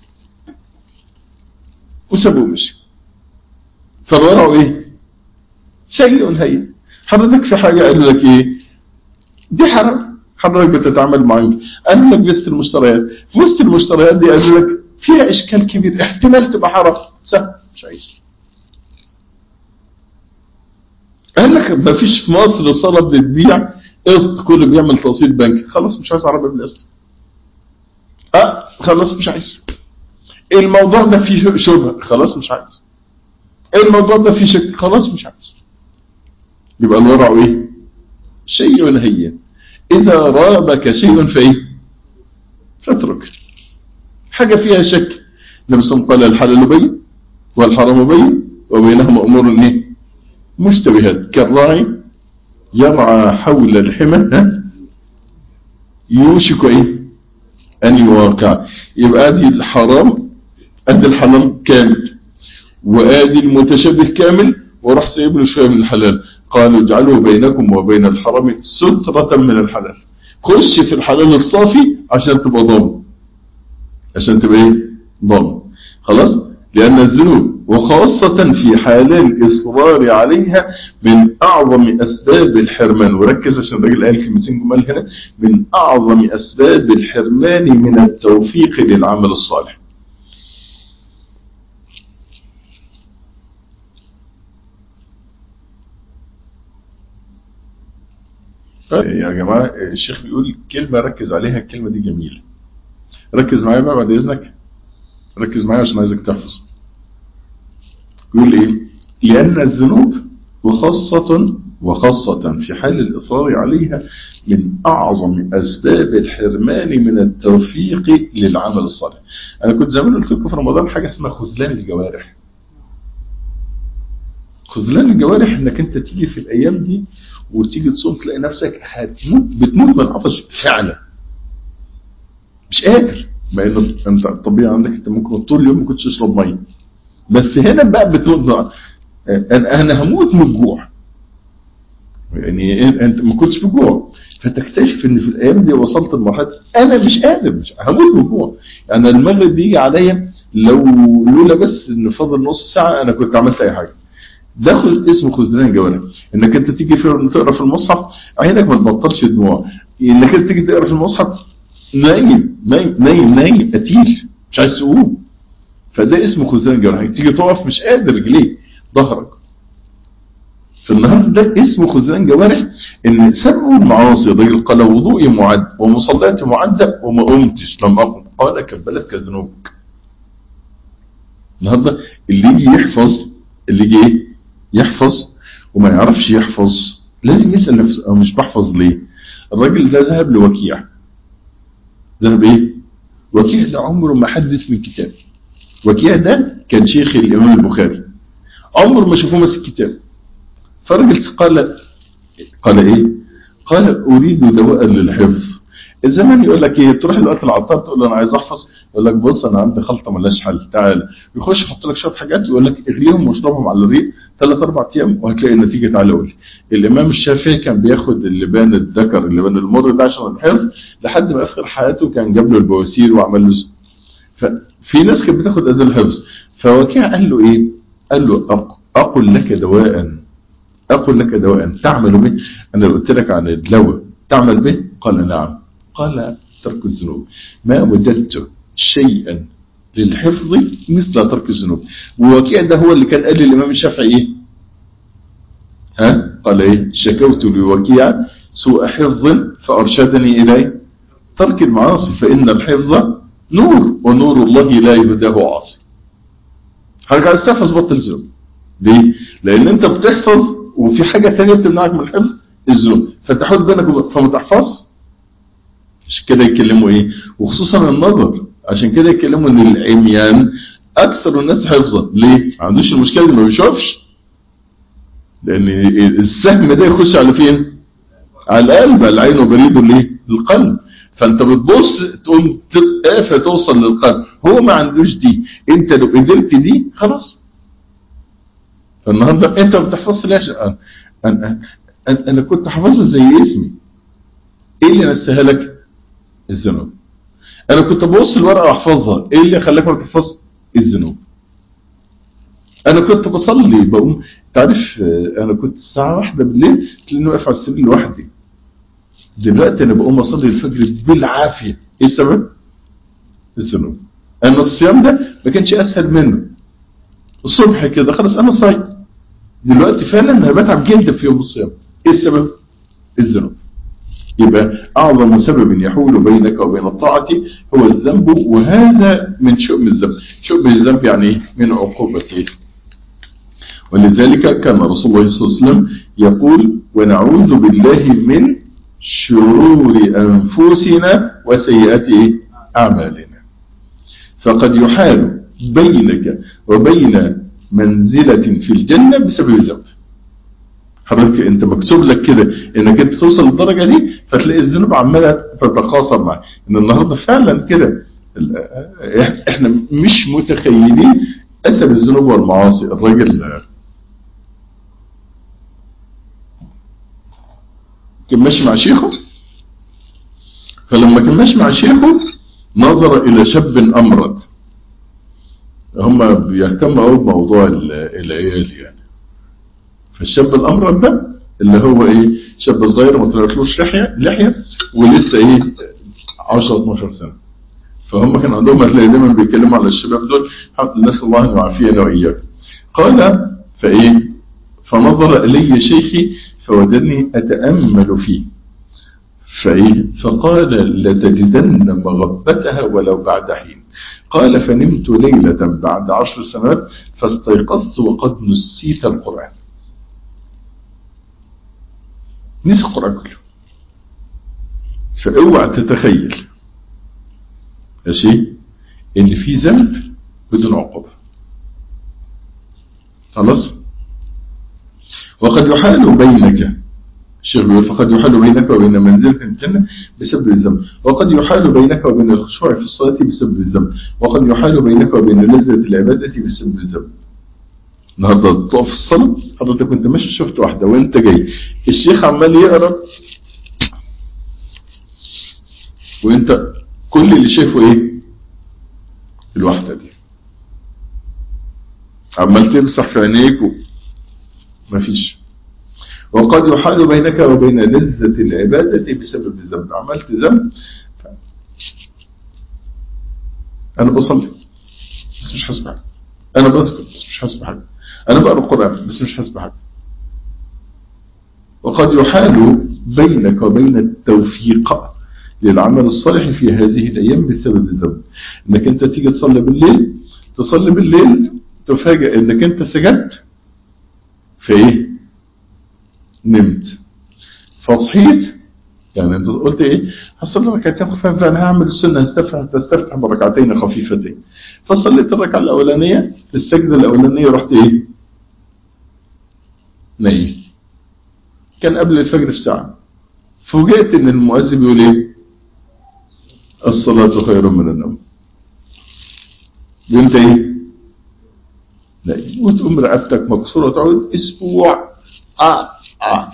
وسابوه مشي فالورع إيه شيء هين حضرتك في حاجة قال لك إيه دي حرام حضرتك بتتعامل معاه قال لك وسط المشتريات في وسط المشتريات دي قال لك فيها اشكال كبير احتمال تبقى حرام سهل مش عايز قال لك ما فيش في مصر صلاة بتبيع قسط كله بيعمل توصيل بنك خلاص مش عايز عربيه بالقسط اه خلاص مش عايز الموضوع ده فيه شبهه خلاص مش عايز الموضوع ده فيه شك خلاص مش عايز يبقى الورع ايه شيء هين اذا رابك شيء فايه فاترك حاجه فيها شك النبي صلى الله عليه وسلم قال الحلال بين والحرام بين وبينهما امور ايه مشتبهات كالراعي يرعى حول الحمى ها؟ يوشك ايه ان يواقع يبقى ادي الحرام ادي الحلال كامل وادي المتشابه كامل وراح سايب له شويه من الحلال قالوا اجعلوا بينكم وبين الحرام سترة من الحلال خش في الحلال الصافي عشان تبقى ضامن عشان تبقى ايه ضامن خلاص لأن الذنوب وخاصة في حال الإصرار عليها من أعظم أسباب الحرمان وركز عشان الراجل قال كلمتين جمال هنا من أعظم أسباب الحرمان من التوفيق للعمل الصالح يا جماعة الشيخ بيقول كلمة ركز عليها الكلمة دي جميلة ركز معايا بقى بعد إذنك ركز معايا عشان عايزك تحفظ يقول ايه لأن الذنوب وخاصة وخاصة في حال الإصرار عليها من أعظم أسباب الحرمان من التوفيق للعمل الصالح أنا كنت زمان قلت لكم في رمضان حاجة اسمها خذلان الجوارح خذلان الجوارح انك انت تيجي في الايام دي وتيجي تصوم تلاقي نفسك هتموت بتموت من العطش فعلا مش قادر مع انه انت الطبيعي عندك انت ممكن طول اليوم ما كنتش تشرب ميه بس هنا بقى بتموت انا انا هموت من الجوع يعني انت ما كنتش بجوع فتكتشف ان في الايام دي وصلت لمرحله انا مش قادر مش هموت من الجوع يعني المغرب بيجي عليا لو لولا بس ان فاضل نص ساعه انا كنت عملت اي حاجه ده خذ اسمه خذلان الجوانب انك انت تيجي في تقرا في المصحف عينك ما تبطلش دموع انك انت تيجي تقرا في المصحف نايم نايم نايم نايم قتيل مش عايز تقوم فده اسمه خذلان الجوانب تيجي تقف مش قادر رجليك ظهرك فالنهارده ده اسمه خذلان جوارح ان سبب المعاصي الراجل قال وضوئي معد ومصلاتي معدة وما قمتش لم اقم قال كبلتك ذنوبك النهارده اللي يجي يحفظ اللي يجي ايه يحفظ وما يعرفش يحفظ لازم يسأل نفسه أو مش بحفظ ليه الراجل ده ذهب لوكيع ذهب ايه وكيع ده عمره ما حدث من كتاب وكيع ده كان شيخ الإمام البخاري عمره ما شافوه ماسك كتاب فالراجل قال قال ايه قال اريد دواء للحفظ الزمان يقول لك ايه تروح لوقت العطار تقول له انا عايز احفظ يقول لك بص انا عندي خلطه ملهاش حل تعال يخش يحط لك شويه حاجات يقول لك اغليهم واشربهم على الريق ثلاث اربع ايام وهتلاقي النتيجه تعالى قول لي الامام الشافعي كان بياخد اللبان الذكر اللبان المر ده عشان الحفظ لحد ما اخر حياته كان جاب له البواسير وعمل له ففي ناس كانت بتاخد ادويه الحفظ فوكيع قال له ايه قال له اقل لك دواء اقل لك دواء تعمل به انا قلت لك عن الدواء تعمل به قال نعم قال ترك الذنوب ما وجدت شيئا للحفظ مثل ترك الذنوب ووكيع ده هو اللي كان قال للإمام الشافعي ايه ها قال ايه شكوت لوكيع سوء حفظ فأرشدني إليه ترك المعاصي فإن الحفظ نور ونور الله لا يهداه عاصي حضرتك عايز تحفظ بطل ذنوب ليه؟ لأن أنت بتحفظ وفي حاجة ثانية بتمنعك من الحفظ الذنوب فتحط بينك فما تحفظ عشان كده يتكلموا ايه وخصوصا النظر عشان كده يتكلموا ان العميان اكثر الناس حفظا ليه ما عندوش المشكله دي ما بيشوفش لان السهم ده يخش على فين على القلب العين بريد ليه القلب فانت بتبص تقوم تقافه توصل للقلب هو ما عندوش دي انت لو قدرت دي خلاص فالنهارده انت ما بتحفظش ليش انا انا انا كنت حافظها زي اسمي ايه اللي نسيها لك الذنوب انا كنت ببص الورقه واحفظها ايه اللي خلاك ما تحفظ الذنوب انا كنت بصلي بقوم تعرف انا كنت الساعه واحدة بالليل تلاقيني واقف على السرير لوحدي دلوقتي انا بقوم اصلي الفجر بالعافيه ايه السبب الذنوب انا الصيام ده ما كانش اسهل منه الصبح كده خلاص انا صايم دلوقتي فعلا انا بتعب جدا في يوم الصيام ايه السبب الذنوب يبقى أعظم سبب يحول بينك وبين الطاعة هو الذنب وهذا من شؤم الذنب شؤم الذنب يعني من عقوبته ولذلك كان رسول الله صلى الله عليه وسلم يقول ونعوذ بالله من شرور أنفسنا وسيئات أعمالنا فقد يحال بينك وبين منزلة في الجنة بسبب الذنب حضرتك انت مكتوب لك كده انك انت توصل للدرجة دي فتلاقي الذنوب عمالة تتقاصر معك ان النهاردة فعلا كده احنا مش متخيلين اثر الذنوب والمعاصي الراجل كان ماشي مع شيخه فلما كان ماشي مع شيخه نظر الى شاب امرد هم بيهتموا قوي بموضوع العيال يعني فالشاب الامرد ده اللي هو ايه شاب صغير ما طلعتلوش لحيه لحيه ولسه ايه 10 12 سنه فهم كان عندهم هتلاقي دايما بيتكلموا على الشباب دول نسال الله ان يعافينا واياكم قال فايه فنظر الي شيخي فوجدني اتامل فيه فايه فقال لتجدن مغبتها ولو بعد حين قال فنمت ليلة بعد عشر سنوات فاستيقظت وقد نسيت القرآن نسي القرآن كله فاوعى تتخيل ماشي ان في ذنب بدون عقوبة خلاص وقد يحال بينك الشيخ بيقول فقد يحال بينك وبين منزلة الجنة بسبب الذنب وقد يحال بينك وبين الخشوع في الصلاة بسبب الذنب وقد يحال بينك وبين لذة العبادة بسبب الذنب النهارده تقف في الصلاة حضرتك كنت ماشي شفت واحدة وانت جاي الشيخ عمال يقرا وانت كل اللي شايفه ايه الواحدة دي عمال تمسح في عينيك و... مفيش وقد يحال بينك وبين لذة العبادة بسبب الذنب عملت ذنب ف... أنا بصلي بس مش حاسس بحاجة أنا بذكر بس مش حاسس بحاجة أنا بقرأ القرآن بس مش حاسس بحاجة وقد يحال بينك وبين التوفيق للعمل الصالح في هذه الأيام بسبب الذنب إنك أنت تيجي تصلي بالليل تصلي بالليل تفاجأ إنك أنت سجدت في إيه نمت فصحيت يعني انت قلت ايه هصلي ركعتين خفيفة فانا هعمل السنة هستفتح تستفتح بركعتين خفيفتين فصليت الركعة الاولانية في السجدة الاولانية رحت ايه نايم كان قبل الفجر بساعة فوجئت ان المؤذن بيقول ايه الصلاة خير من النوم وانت ايه نايم وتقوم رقبتك مكسورة وتقعد اسبوع آه آه.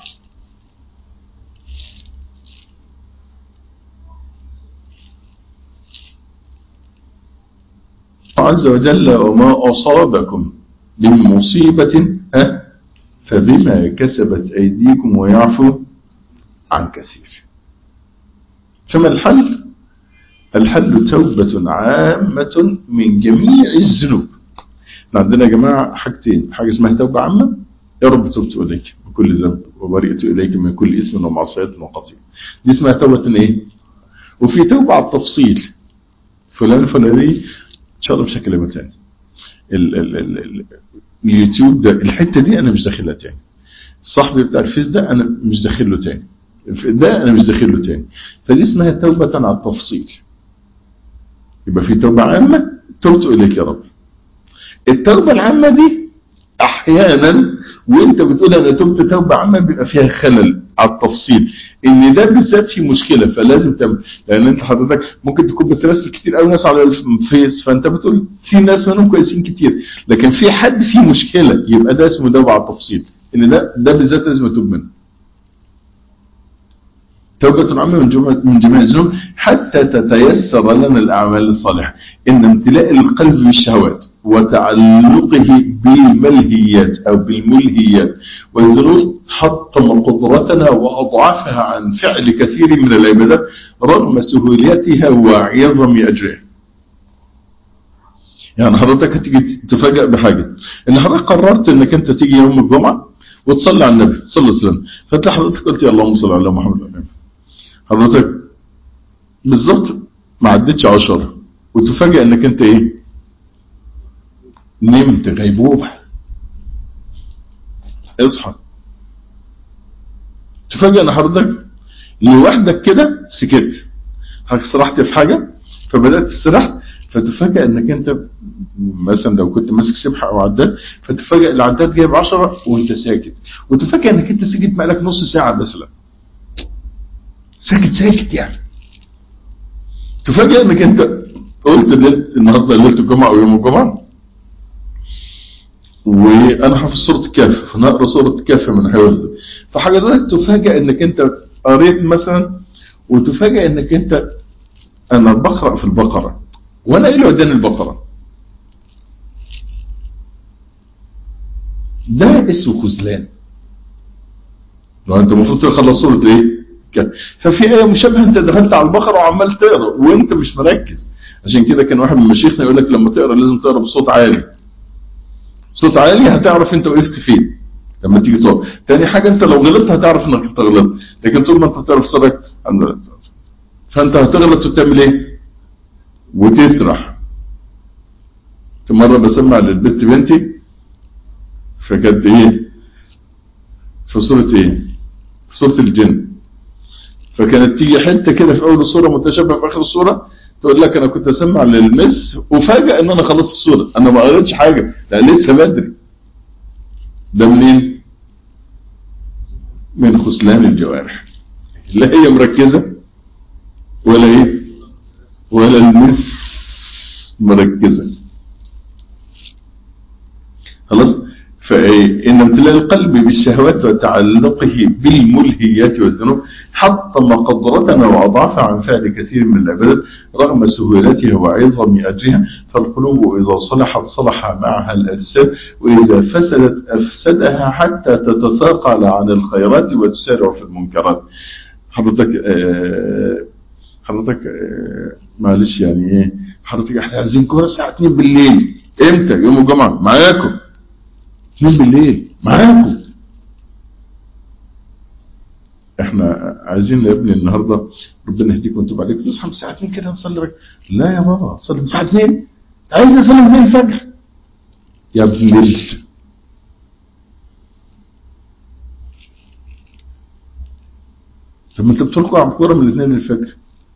عز وجل وما أصابكم من مصيبة ها فبما كسبت أيديكم ويعفو عن كثير فما الحل الحل توبة عامة من جميع الذنوب عندنا يا جماعة حاجتين حاجة اسمها توبة عامة يا رب تبت إليك من كل ذنب وبرئت إليك من كل إثم ومعصية وقطيع دي اسمها توبة إيه وفي توبة على التفصيل فلان فلاني إن شاء الله مش هكلمها تاني ال ال ال ال اليوتيوب ده الحتة دي أنا مش داخلها تاني صاحبي بتاع الفيس ده أنا مش داخل له تاني ده أنا مش داخل له تاني فدي اسمها توبة على التفصيل يبقى في توبة عامة تبت إليك يا رب التوبة العامة دي احيانا وانت بتقول انا تبت توبه عامه بيبقى فيها خلل على التفصيل ان ده بالذات في مشكله فلازم تعمل لان انت حضرتك ممكن تكون بترسل كتير قوي ناس على الفيس فانت بتقول في ناس منهم كويسين كتير لكن في حد فيه مشكله يبقى ده اسمه توبه على التفصيل ان ده ده بالذات لازم اتوب منه توبة عامة من جميع من جميع الذنوب حتى تتيسر لنا الأعمال الصالحة إن امتلاء القلب بالشهوات وتعلقه بالملهيات أو بالملهيات والذنوب حطم قدرتنا وأضعفها عن فعل كثير من العبادات رغم سهولتها وعظم أجرها يعني حضرتك هتيجي تفاجأ بحاجة إن حضرتك قررت إنك أنت تيجي يوم الجمعة وتصلي على النبي صلى الله عليه وسلم فتلاقي حضرتك قلت يا اللهم صل على محمد وعلى حضرتك بالظبط ما عدتش عشرة وتفاجئ انك انت ايه نمت غيبوبة اصحى تفاجئ ان حضرتك لوحدك كده سكت حضرتك سرحت في حاجة فبدأت تسرح فتفاجئ انك انت مثلا لو كنت ماسك سبحة او عداد فتفاجئ العداد جايب عشرة وانت ساكت وتفاجئ انك انت سكت بقالك نص ساعة مثلا ساكت ساكت يعني تفاجئ انك انت قلت ليله النهارده ليله الجمعه او يوم الجمعه وانا حافظ سوره الكهف فنقرا سوره الكهف من حفظ فحضرتك تفاجئ انك انت قريت مثلا وتفاجئ انك انت انا بقرا في البقره وانا ايه اللي وداني البقره ده اسمه خذلان لو انت المفروض تخلص سوره ايه كده ففي آية مشابهة أنت دخلت على البقرة وعمال تقرا وأنت مش مركز عشان كده كان واحد من مشايخنا يقول لك لما تقرا لازم تقرا بصوت عالي صوت عالي هتعرف أنت وقفت فين لما تيجي تقرا تاني حاجة أنت لو غلطت هتعرف إنك أنت غلطت لكن طول ما أنت بتعرف صدرك فأنت هتغلط وتعمل إيه؟ وتسرح مرة بسمع للبنت بنتي فكانت إيه؟ في صورة إيه؟ في صورة الجن فكانت تيجي حته كده في اول الصوره متشابهه في اخر الصوره تقول لك انا كنت اسمع للمس وفاجئ ان انا خلصت الصوره انا ما قريتش حاجه لا لسه بدري ده منين من خسلان الجوارح لا هي مركزه ولا ايه ولا المس مركزه خلاص فإن امتلاء القلب بالشهوات وتعلقه بالملهيات والذنوب حطم قدرتنا وأضعفها عن فعل كثير من العبادات رغم سهولتها وعظم أجرها فالقلوب إذا صلحت صلح معها الأجساد وإذا فسدت أفسدها حتى تتثاقل عن الخيرات وتسارع في المنكرات حضرتك آه حضرتك آه معلش يعني ايه حضرتك احنا عايزين كوره الساعه 2 بالليل امتى يوم الجمعه معاكم 2 بالليل معاكم احنا عايزين يا ابني النهارده ربنا يهديكم وانتم عليكم نصحى من الساعه 2 كده نصلي رك... لا يا بابا صلي من الساعه 2 انت عايز نصلي من الفجر يا ابن ال طب ما انت بتركوا على الكوره من الاثنين للفجر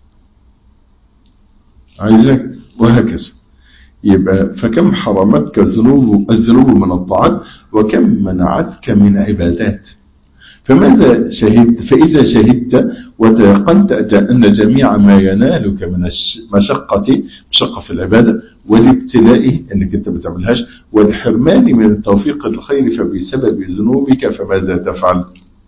عايزك وهكذا يبقى فكم حرمتك الذنوب الذنوب من الطاعات وكم منعتك من عبادات فماذا شهدت فإذا شهدت وتيقنت أن جميع ما ينالك من المشقة مشقة في العبادة والابتلاء أنك أنت بتعملهاش والحرمان من التوفيق الخير فبسبب ذنوبك فماذا تفعل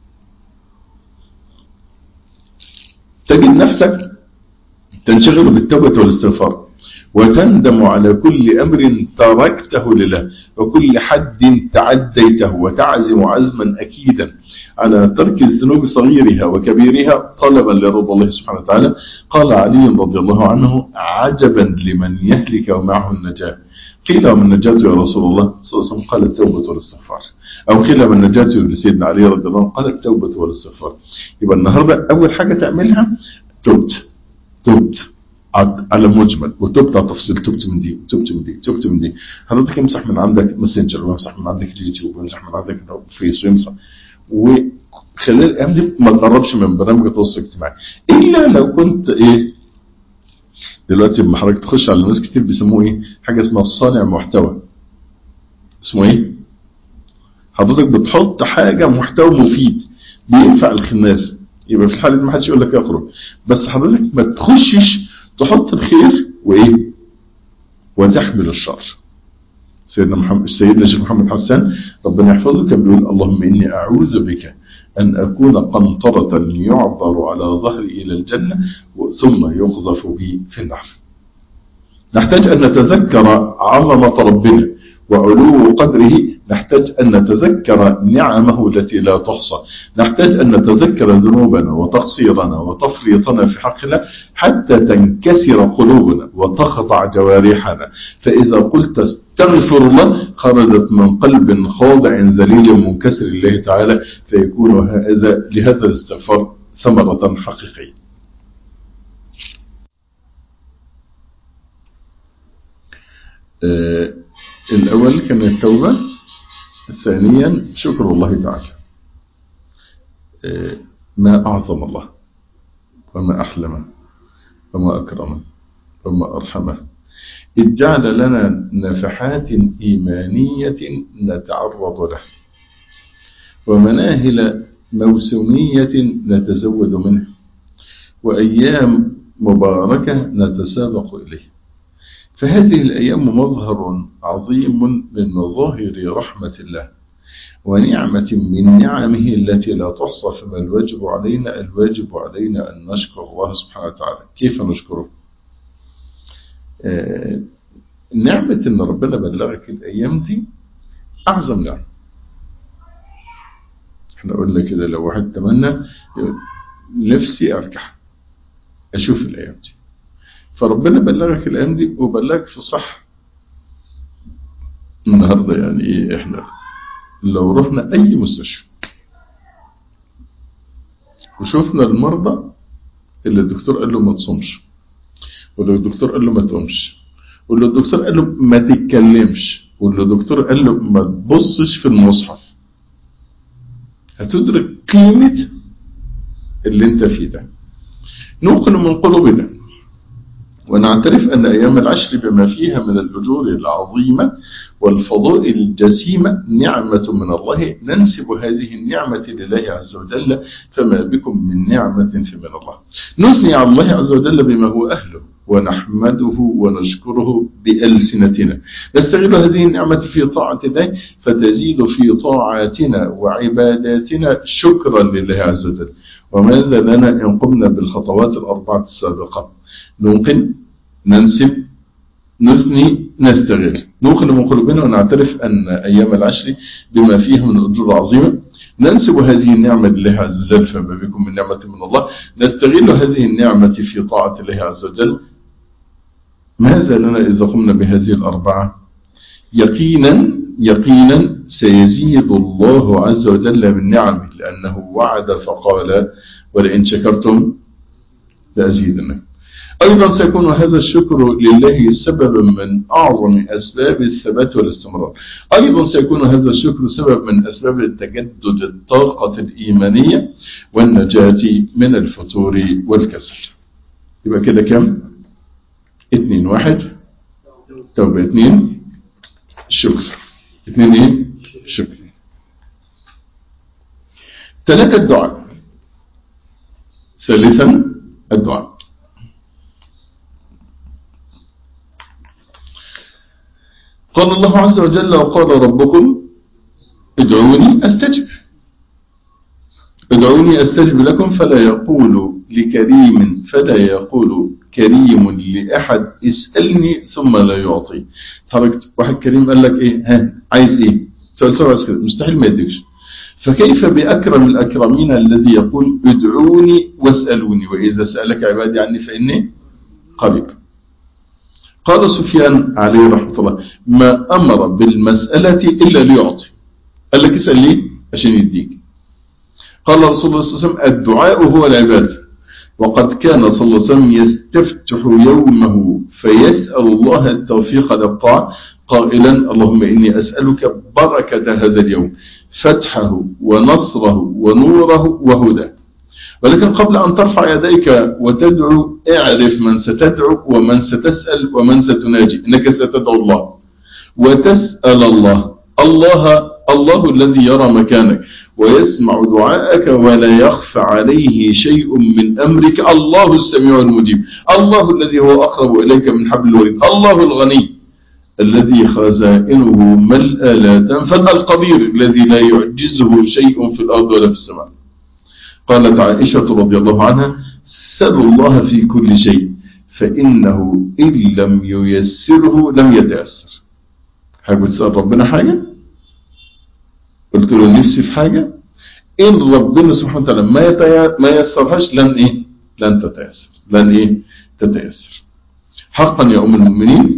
تجد نفسك تنشغل بالتوبة والاستغفار وتندم على كل أمر تركته لله وكل حد تعديته وتعزم عزما أكيدا على ترك الذنوب صغيرها وكبيرها طلبا لرضا الله سبحانه وتعالى قال علي رضي الله عنه عجبا لمن يهلك ومعه النجاة قيل ومن النجاة يا رسول الله صلى الله عليه وسلم قال التوبة والاستغفار أو قيل من النجاة لسيدنا علي رضي الله عنه قال التوبة والاستغفار يبقى النهاردة أول حاجة تعملها تبت تبت على مجمل وتبت على تفصيل تبت من دي تبت من دي تبت من دي حضرتك امسح من عندك ماسنجر وامسح من عندك اليوتيوب وامسح من عندك الفيس وامسح وخلال الايام دي ما تقربش من برامج التواصل الاجتماعي الا لو كنت ايه دلوقتي لما حضرتك تخش على ناس كتير بيسموه ايه حاجه اسمها صانع محتوى اسمه ايه حضرتك بتحط حاجه محتوى مفيد بينفع الناس يبقى في الحاله دي ما حدش يقول لك اخرج بس حضرتك ما تخشش تحط الخير وايه وتحمل الشر سيدنا محمد سيدنا الشيخ محمد حسان ربنا يحفظه كان بيقول اللهم اني اعوذ بك ان اكون قنطرة يعبر على ظهري الى الجنة ثم يقذف بي في النار نحتاج ان نتذكر عظمة ربنا وعلو قدره نحتاج أن نتذكر نعمه التي لا تحصى نحتاج أن نتذكر ذنوبنا وتقصيرنا وتفريطنا في حقنا حتى تنكسر قلوبنا وتخضع جوارحنا فإذا قلت استغفر الله خرجت من قلب خاضع ذليل منكسر الله تعالى فيكون هذا لهذا الاستغفار ثمرة حقيقية آه الأول كان التوبة ثانيا شكر الله تعالى آه ما أعظم الله وما أحلمه وما أكرمه وما أرحمه إذ جعل لنا نفحات إيمانية نتعرض له ومناهل موسمية نتزود منه وأيام مباركة نتسابق إليه فهذه الأيام مظهر عظيم من مظاهر رحمة الله ونعمة من نعمه التي لا تحصى فما الواجب علينا الواجب علينا أن نشكر الله سبحانه وتعالى كيف نشكره آه نعمة أن ربنا بلغك الأيام دي أعظم نعمة احنا قلنا كده لو واحد تمنى نفسي أرجع أشوف الأيام دي فربنا بلغك الأيام دي وبلغك في صح النهاردة يعني إيه إحنا لو رحنا أي مستشفى وشوفنا المرضى اللي الدكتور قال له ما تصومش واللي الدكتور قال له ما تقومش واللي الدكتور قال له ما تتكلمش واللي الدكتور قال له ما تبصش في المصحف هتدرك قيمة اللي انت فيه ده نوقن من قلوبنا ونعترف أن أيام العشر بما فيها من الأجور العظيمة والفضائل الجسيمة نعمة من الله ننسب هذه النعمة لله عز وجل فما بكم من نعمة فمن الله نثني على الله عز وجل بما هو أهله ونحمده ونشكره بألسنتنا نستغل هذه النعمة في طاعة الله فتزيد في طاعاتنا وعباداتنا شكرا لله عز وجل وماذا لنا إن قمنا بالخطوات الأربعة السابقة نوقن ننسب نثني نستغل نوقن من قلوبنا ونعترف أن أيام العشر بما فيها من الأجور العظيمة ننسب هذه النعمة لله عز وجل فما بكم من نعمة من الله نستغل هذه النعمة في طاعة الله عز وجل ماذا لنا إذا قمنا بهذه الأربعة يقينا يقينا سيزيد الله عز وجل من نعمه لأنه وعد فقال ولئن شكرتم لأزيدنكم أيضا سيكون هذا الشكر لله سببا من أعظم أسباب الثبات والاستمرار أيضا سيكون هذا الشكر سبب من أسباب التجدد الطاقة الإيمانية والنجاة من الفتور والكسل يبقى كده كم؟ اتنين واحد توبة اتنين شكر اتنين ايه؟ شكر ثلاثة الدعاء ثالثا الدعاء قال الله عز وجل وقال ربكم ادعوني استجب ادعوني استجب لكم فلا يقول لكريم فلا يقول كريم لأحد اسألني ثم لا يعطي حركت واحد كريم قال لك ايه ها عايز ايه سؤال سؤال كده مستحيل ما يديكش فكيف بأكرم الأكرمين الذي يقول ادعوني واسألوني وإذا سألك عبادي عني فإني قريب قال سفيان عليه رحمة الله ما أمر بالمسألة إلا ليعطي قال لك اسأل ليه عشان يديك قال رسول الله صلى الله عليه وسلم الدعاء هو العبادة وقد كان صلى الله عليه وسلم يستفتح يومه فيسأل الله التوفيق للطاعة قائلا اللهم إني أسألك بركة هذا اليوم فتحه ونصره ونوره وهداه ولكن قبل أن ترفع يديك وتدعو اعرف من ستدعو ومن ستسأل ومن ستناجي إنك ستدعو الله وتسأل الله الله الله الذي يرى مكانك ويسمع دعاءك ولا يخفى عليه شيء من أمرك الله السميع المجيب الله الذي هو أقرب إليك من حبل الوريد الله الغني الذي خزائنه ملأ لا تنفذ القدير الذي لا يعجزه شيء في الأرض ولا في السماء قالت عائشة رضي الله عنها سلوا الله في كل شيء فإنه إن لم ييسره لم يتيسر حاجة تسأل ربنا حاجة قلت له نفسي في حاجة إن ربنا سبحانه وتعالى ما ما يسرهاش لن إيه لن تتيسر لن إيه تتيسر حقا يا أم المؤمنين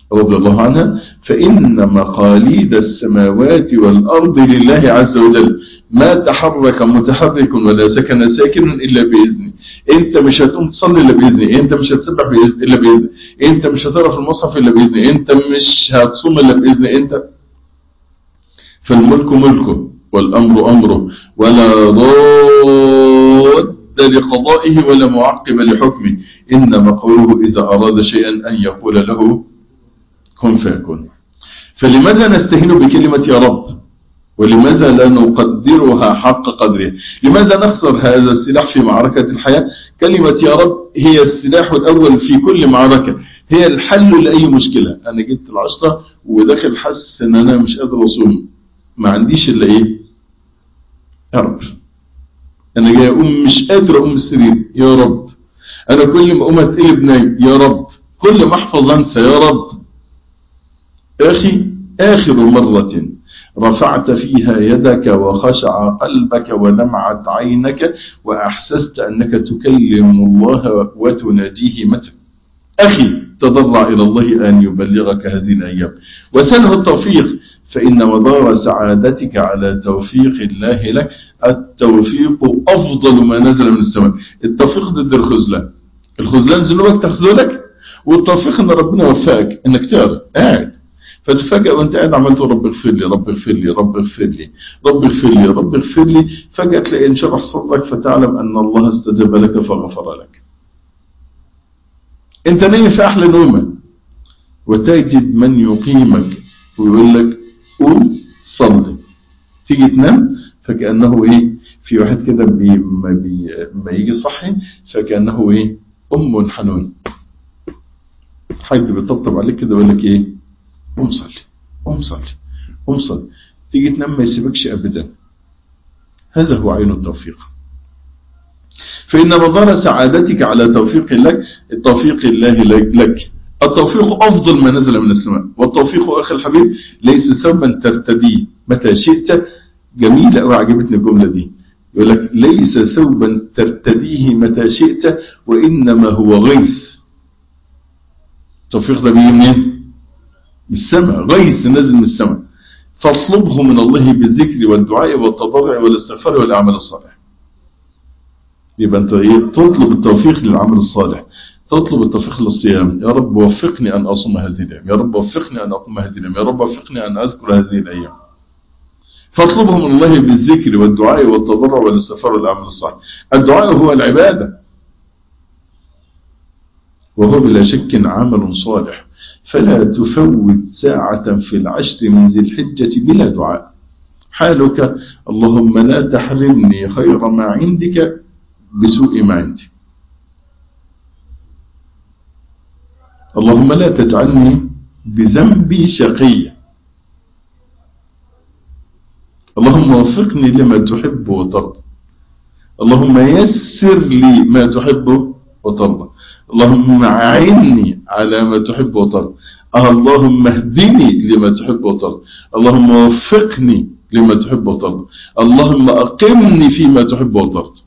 رضي الله عنها فإن مقاليد السماوات والأرض لله عز وجل ما تحرك متحرك ولا سكن ساكن إلا بإذنه أنت مش هتقوم تصلي إلا بإذنه أنت مش هتسبح بإذن إلا بإذنه أنت مش هتقرأ في المصحف إلا بإذنه أنت مش هتصوم إلا بإذنه أنت فالملك ملكه والأمر أمره ولا ضاد لقضائه ولا معقب لحكمه إنما قوله إذا أراد شيئا أن يقول له كن فيكون فلماذا نستهين بكلمة يا رب ولماذا لا نقدرها حق قدرها لماذا نخسر هذا السلاح في معركة الحياة كلمة يا رب هي السلاح الأول في كل معركة هي الحل لأي مشكلة أنا جبت العشرة وداخل حس أن أنا مش قادر أصوم ما عنديش إلا إيه يا رب أنا جاي أقوم مش قادر أقوم السرير يا رب أنا كل ما أقوم أتقلب نايم يا رب كل ما أحفظ أنسى يا رب أخي آخر مرة رفعت فيها يدك وخشع قلبك ودمعت عينك وأحسست أنك تكلم الله وتناجيه متى أخي تضرع إلى الله أن يبلغك هذه الأيام وسله التوفيق فإن مدار سعادتك على توفيق الله لك التوفيق أفضل ما نزل من السماء التوفيق ضد الخذلان الخذلان ذنوبك تخذلك والتوفيق ان ربنا وفقك انك تقرا قاعد فتفاجئ وانت قاعد عملت رب اغفر لي رب اغفر لي رب اغفر لي رب اغفر لي رب اغفر لي فجأة تلاقي انشرح صدرك فتعلم ان الله استجاب لك فغفر لك انت نايم في احلى نومه وتجد من يقيمك ويقول لك قوم صلي تيجي تنام فكأنه ايه في واحد كده بي ما, بي ما يجي صحي فكأنه ايه ام حنون حد بيطبطب عليك كده يقول لك ايه قوم صلي قوم صلي قوم صلي تيجي تنام ما يسيبكش ابدا هذا هو عين التوفيق فإن مدار سعادتك على توفيق لك توفيق الله لك التوفيق أفضل ما نزل من السماء والتوفيق أخي الحبيب ليس ثوبا ترتديه متى شئت جميلة أو عجبتني الجملة دي يقول لك ليس ثوبا ترتديه متى شئت وإنما هو غيث التوفيق ده بيجي منين؟ من السماء غيث نزل من السماء فاطلبه من الله بالذكر والدعاء والتضرع والاستغفار والأعمال الصالحة يبقى أنت إيه تطلب التوفيق للعمل الصالح تطلب التوفيق للصيام يا رب وفقني أن أصوم هذه الأيام يا رب وفقني أن أقوم هذه الأيام يا رب وفقني أن أذكر هذه الأيام فاطلبه من الله بالذكر والدعاء والتضرع والاستغفار والأعمال الصالحة الدعاء هو العبادة وهو بلا شك عمل صالح فلا تفوت ساعة في العشر من ذي الحجة بلا دعاء حالك اللهم لا تحرمني خير ما عندك بسوء ما عندي اللهم لا تجعلني بذنبي شقيا اللهم وفقني لما تحب وترضى اللهم يسر لي ما تحب وترضى اللهم أعني على ما تحب وترضى اللهم اهدني لما تحب وترضى اللهم وفقني لما تحب وترضى اللهم أقمني فيما تحب وترضى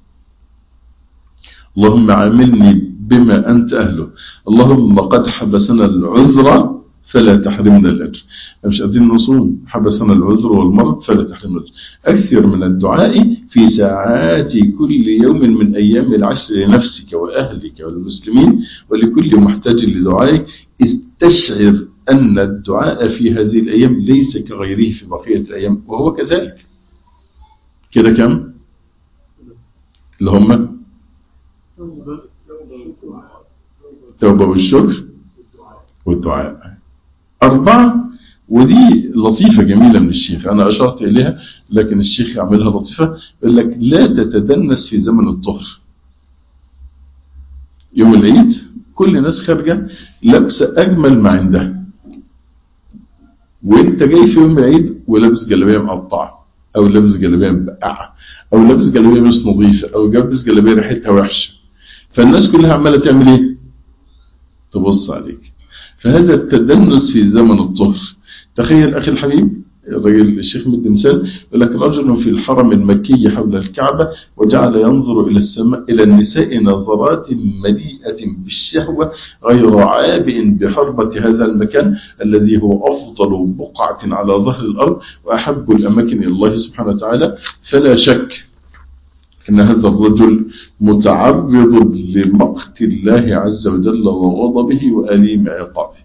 اللهم عاملني بما أنت أهله اللهم قد حبسنا العذر فلا تحرمنا الأجر مش قادرين نصوم حبسنا العذر والمرض فلا تحرمنا الأجر أكثر من الدعاء في ساعات كل يوم من أيام العشر لنفسك وأهلك والمسلمين ولكل محتاج لدعائك استشعر أن الدعاء في هذه الأيام ليس كغيره في بقية الأيام وهو كذلك كده كم اللي هم توبة والشكر والدعاء أربعة ودي لطيفة جميلة من الشيخ أنا أشرت إليها لكن الشيخ يعملها لطيفة يقول لك لا تتدنس في زمن الظهر يوم العيد كل الناس خارجة لابسة أجمل ما عندها وانت جاي في يوم العيد ولابس جلابية مقطعة أو لابس جلابية مبقعة أو لابس جلابية مش نظيفة أو لابس جلابية ريحتها وحشة فالناس كلها عمالة تعمل إيه؟ تبص عليك فهذا التدنس في زمن الظهر تخيل أخي الحبيب الراجل الشيخ مد مثال يقول لك رجل في الحرم المكي حول الكعبة وجعل ينظر إلى السماء إلى النساء نظرات مليئة بالشهوة غير عابئ بحربة هذا المكان الذي هو أفضل بقعة على ظهر الأرض وأحب الأماكن إلى الله سبحانه وتعالى فلا شك أن هذا الرجل متعرض لمقت الله عز وجل وغضبه وأليم عقابه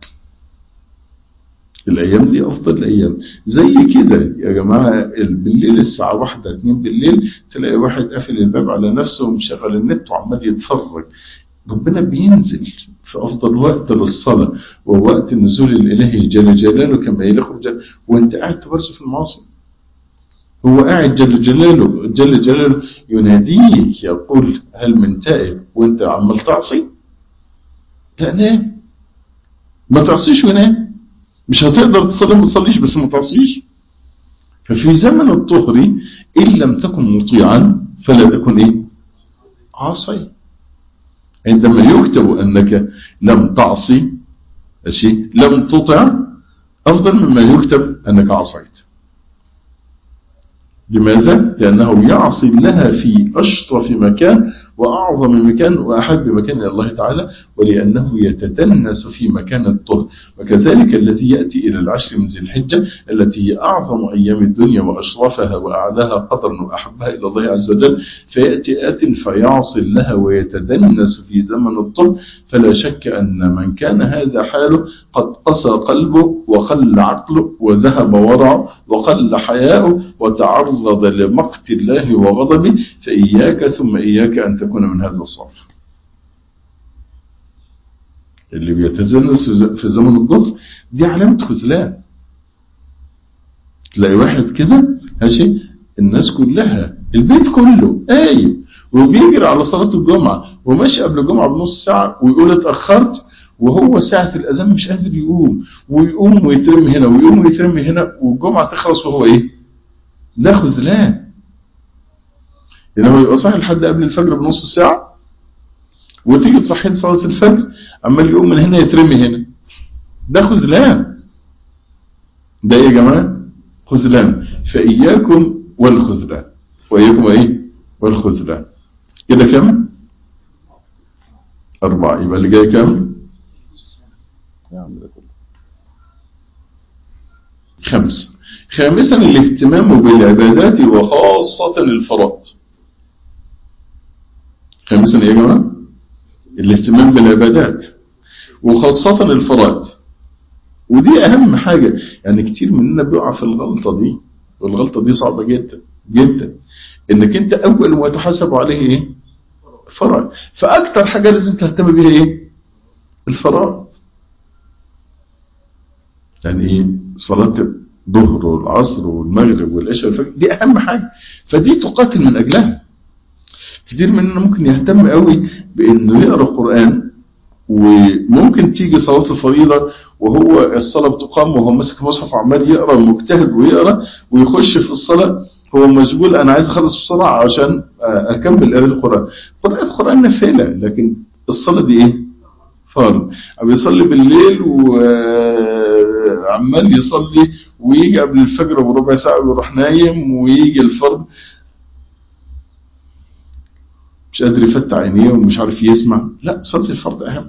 الأيام دي أفضل الأيام زي كده يا جماعة بالليل الساعة واحدة اتنين بالليل تلاقي واحد قافل الباب على نفسه ومشغل النت وعمال يتفرج ربنا بينزل في أفضل وقت للصلاة ووقت النزول الإلهي جل جلاله كما يخرج وانت قاعد تبرز في المعاصي هو قاعد جل جلاله جل جلاله يناديك يقول هل من تائب وانت عمال تعصي لا نام ما تعصيش ونام مش هتقدر تصلي ما تصليش بس ما تعصيش ففي زمن الطهر إن لم تكن مطيعا فلا تكن إيه عاصي عندما يكتب أنك لم تعصي شيء لم تطع أفضل مما يكتب أنك عصيت لماذا؟ لأنه يعصي لها في أشرف مكان وأعظم مكان وأحب مكان إلى الله تعالى ولأنه يتتنس في مكان الطهر وكذلك الذي يأتي إلى العشر من ذي الحجة التي هي أعظم أيام الدنيا وأشرفها وأعلاها قدرا وأحبها إلى الله عز وجل فيأتي آت فيعصي لها ويتدنس في زمن الطهر فلا شك أن من كان هذا حاله قد قسى قلبه وقل عقله وذهب ورعه وقل حياؤه وتعرض لمقت الله وغضبه فإياك ثم إياك أن تكون من هذا الصف اللي بيتزنس في زمن الظهر دي علامة خذلان تلاقي واحد كده ماشي الناس كلها البيت كله قايم وبيجري على صلاة الجمعة وماشي قبل الجمعة بنص ساعة ويقول اتأخرت وهو ساعة الأذان مش قادر يقوم ويقوم ويترم هنا ويقوم ويترم هنا والجمعة تخلص وهو إيه؟ ده خذلان لما يبقى صاحي لحد قبل الفجر بنص ساعة وتيجي تصحي صلاة الفجر عمال يقوم من هنا يترمي هنا ده خذلان ده ايه يا جماعة خذلان فإياكم والخذلان وإياكم ايه والخذلان كده كم أربعة يبقى اللي جاي كم خمسة خامسا الاهتمام بالعبادات وخاصة الفرائض خامسا ايه يا جماعة الاهتمام بالعبادات وخاصة الفرائض ودي اهم حاجة يعني كتير مننا بيقع في الغلطة دي والغلطة دي صعبة جدا جدا انك انت اول ما تحاسب عليه ايه فرائض فاكتر حاجة لازم تهتم بيها ايه الفرائض يعني ايه صلاة الظهر والعصر والمغرب والعشاء والفجر دي اهم حاجة فدي تقاتل من اجلها كتير مننا ممكن يهتم قوي بانه يقرا قران وممكن تيجي صلاه الفريضه وهو الصلاه بتقام وهو ماسك مصحف وعمال يقرا ومجتهد ويقرا ويخش في الصلاه هو مشغول انا عايز اخلص بسرعه عشان اكمل قراءه القران قراءه القران نافله لكن الصلاه دي ايه فرض بيصلي بالليل وعمال يصلي ويجي قبل الفجر بربع ساعه ويروح نايم ويجي الفرض مش قادر يفتح عينيه ومش عارف يسمع لا صلاة الفرض أهم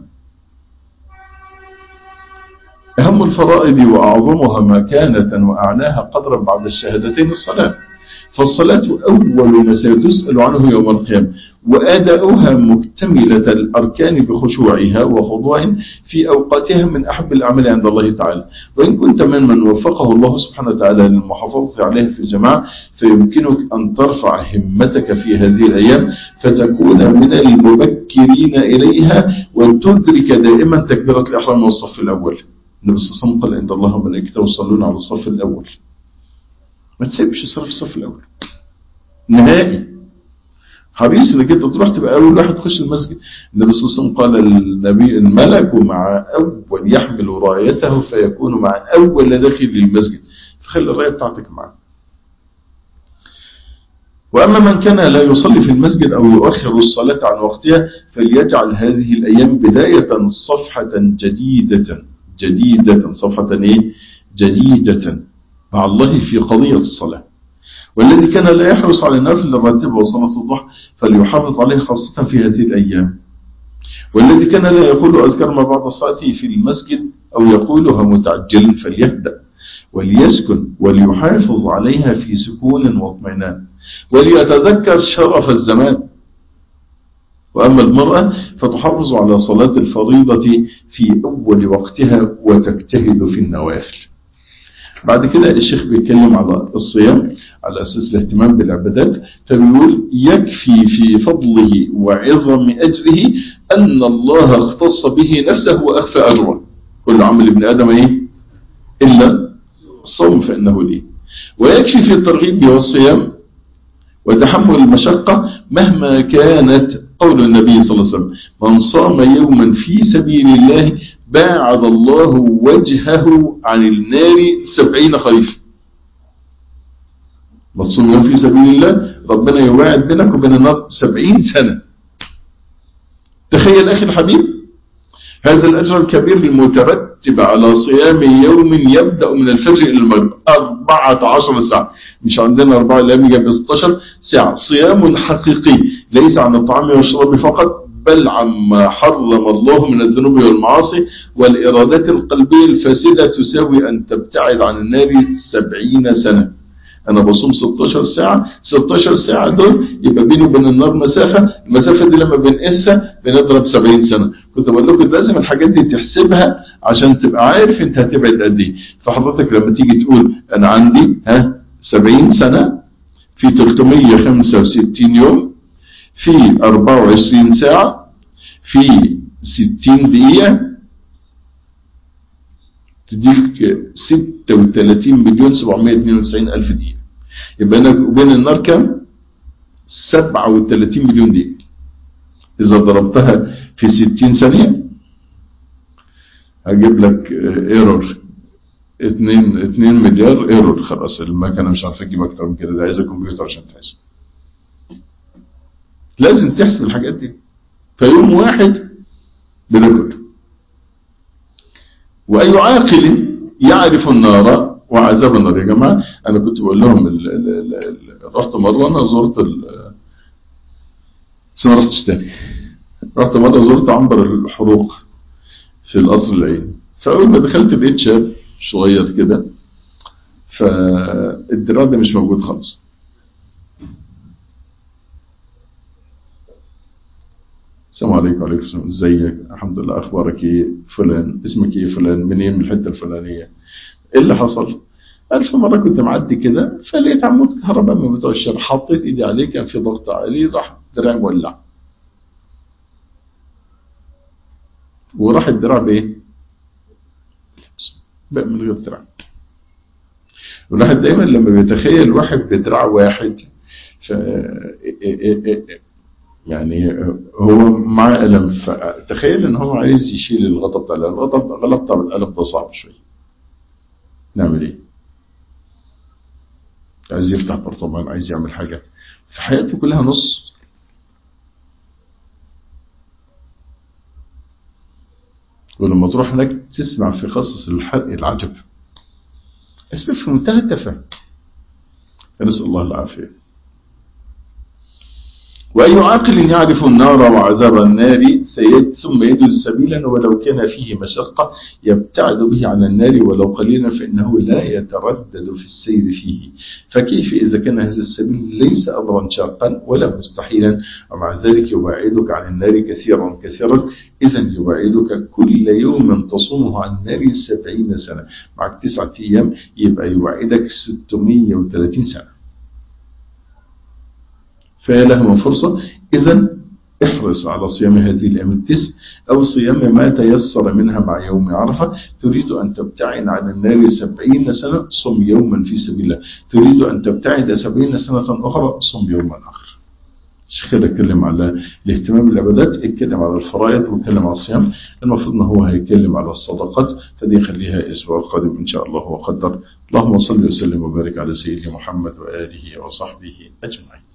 أهم الفرائض وأعظمها مكانة وأعلاها قدرا بعد الشهادتين الصلاة فالصلاة أول ما سيتسأل عنه يوم القيامة وأداؤها مكتملة الأركان بخشوعها وخضوعها في أوقاتها من أحب الأعمال عند الله تعالى وإن كنت من من وفقه الله سبحانه وتعالى للمحافظة عليها في الجماعة فيمكنك أن ترفع همتك في هذه الأيام فتكون من المبكرين إليها وتدرك دائما تكبيرة الإحرام والصف الأول النبي صلى الله عليه وسلم قال عند الله وملائكته يصلون على الصف الأول ما تسيبش الصلاة في الصف الأول نهائي حريص انك انت تروح تبقى اول واحد تخش المسجد النبي صلى الله عليه وسلم قال النبي الملك مع اول يحمل رايته فيكون مع اول داخل للمسجد فخلي الرايه بتاعتك معاه وأما من كان لا يصلي في المسجد أو يؤخر الصلاة عن وقتها فليجعل هذه الأيام بداية صفحة جديدة جديدة صفحة إيه؟ جديدة مع الله في قضية الصلاة والذي كان لا يحرص على النافل الراتبة وصلاة الضحى فليحافظ عليه خاصة في هذه الأيام والذي كان لا يقول أذكر ما بعد صلاته في المسجد أو يقولها متعجلا فليهدأ وليسكن وليحافظ عليها في سكون واطمئنان وليتذكر شرف الزمان وأما المرأة فتحافظ على صلاة الفريضة في أول وقتها وتجتهد في النوافل بعد كده الشيخ بيتكلم على الصيام على أساس الاهتمام بالعبادات فبيقول يكفي في فضله وعظم أجره أن الله اختص به نفسه وأخفى أجره كل عمل ابن آدم إيه؟ إلا الصوم فإنه ليه ويكفي في الترغيب والصيام وتحمل المشقة مهما كانت قول النبي صلى الله عليه وسلم من صام يوما في سبيل الله باعد الله وجهه عن النار سبعين خريف ما تصوم يوم في سبيل الله ربنا يواعد بينك وبين النار سبعين سنة تخيل أخي الحبيب هذا الأجر الكبير المترتب على صيام يوم يبدأ من الفجر إلى المغرب 14 ساعة مش عندنا 4 أيام جنب 16 ساعة صيام حقيقي ليس عن الطعام والشراب فقط بل عما حرم الله من الذنوب والمعاصي والإرادات القلبية الفاسدة تساوي أن تبتعد عن النار 70 سنة أنا بصوم 16 ساعة 16 ساعة دول يبقى بيني وبين النار مسافة المسافة دي لما بنقيسها بنضرب 70 سنة كنت بقول لكم لازم الحاجات دي تحسبها عشان تبقى عارف انت هتبعد قد ايه فحضرتك لما تيجي تقول انا عندي ها 70 سنة في 365 يوم في 24 ساعة في 60 دقيقة تديك 36 مليون 792 ألف دقيقة يبقى أنا وبين النار كم 37 مليون دقيقة إذا ضربتها في 60 ثانية هجيب لك ايرور 2 2 مليار ايرور خلاص المكنه مش عارفه تجيب اكتر من كده ده عايزه كمبيوتر عشان تحسب لازم تحسب الحاجات دي فيوم واحد بده كله واي عاقل يعرف النار وعذاب النار يا جماعه انا كنت بقول لهم ال ال ال ال رحت مره انا زرت ال بس ما رحتش تاني رحت مره زرت عنبر الحروق في القصر العيني فاول ما دخلت لقيت شاب صغير كده فالدراع ده مش موجود خالص السلام عليكم وعليكم السلام ازيك الحمد لله اخبارك ايه فلان اسمك ايه فلان منين من الحته الفلانيه ايه اللي حصل ألف مرة كنت معدي كده فلقيت عمود كهرباء من بتوع الشارع حطيت ايدي عليه كان في ضغط عالي راح دراعي مولع وراح الدراع بايه؟ بقى من غير دراع والواحد دايما لما بيتخيل واحد بدراع واحد ف يعني هو مع ألم فتخيل ان هو عايز يشيل الغطا بتاع الألم الغطا الغطا بتاع الألم ده صعب شوية نعمل ايه؟ عايز يفتح برطمان عايز يعمل حاجة في حياته كلها نص ولما تروح هناك تسمع في قصص الحرق العجب اسمع في منتهى التفاهة نسأل الله العافية وأي عاقل يعرف النار وعذاب النار سيد ثم يجد سبيلا ولو كان فيه مشقة يبتعد به عن النار ولو قليلا فإنه لا يتردد في السير فيه فكيف إذا كان هذا السبيل ليس أمرا شاقا ولا مستحيلا ومع ذلك يبعدك عن النار كثيرا كثيرا إذا يبعدك كل يوم تصومه عن النار سبعين سنة معك تسعة أيام يبقى يبعدك 630 سنة فهي لها من فرصة إذا احرص على صيام هذه الأيام التسع أو صيام ما تيسر منها مع يوم عرفة تريد أن تبتعد عن النار سبعين سنة صم يوما في سبيل الله تريد أن تبتعد سبعين سنة أخرى صم يوما آخر الشيخ كده اتكلم على الاهتمام بالعبادات اتكلم على الفرائض واتكلم على الصيام المفروض ان هو هيتكلم على الصدقات فدي خليها الاسبوع القادم ان شاء الله وقدر اللهم صل وسلم وبارك على سيدنا محمد واله وصحبه اجمعين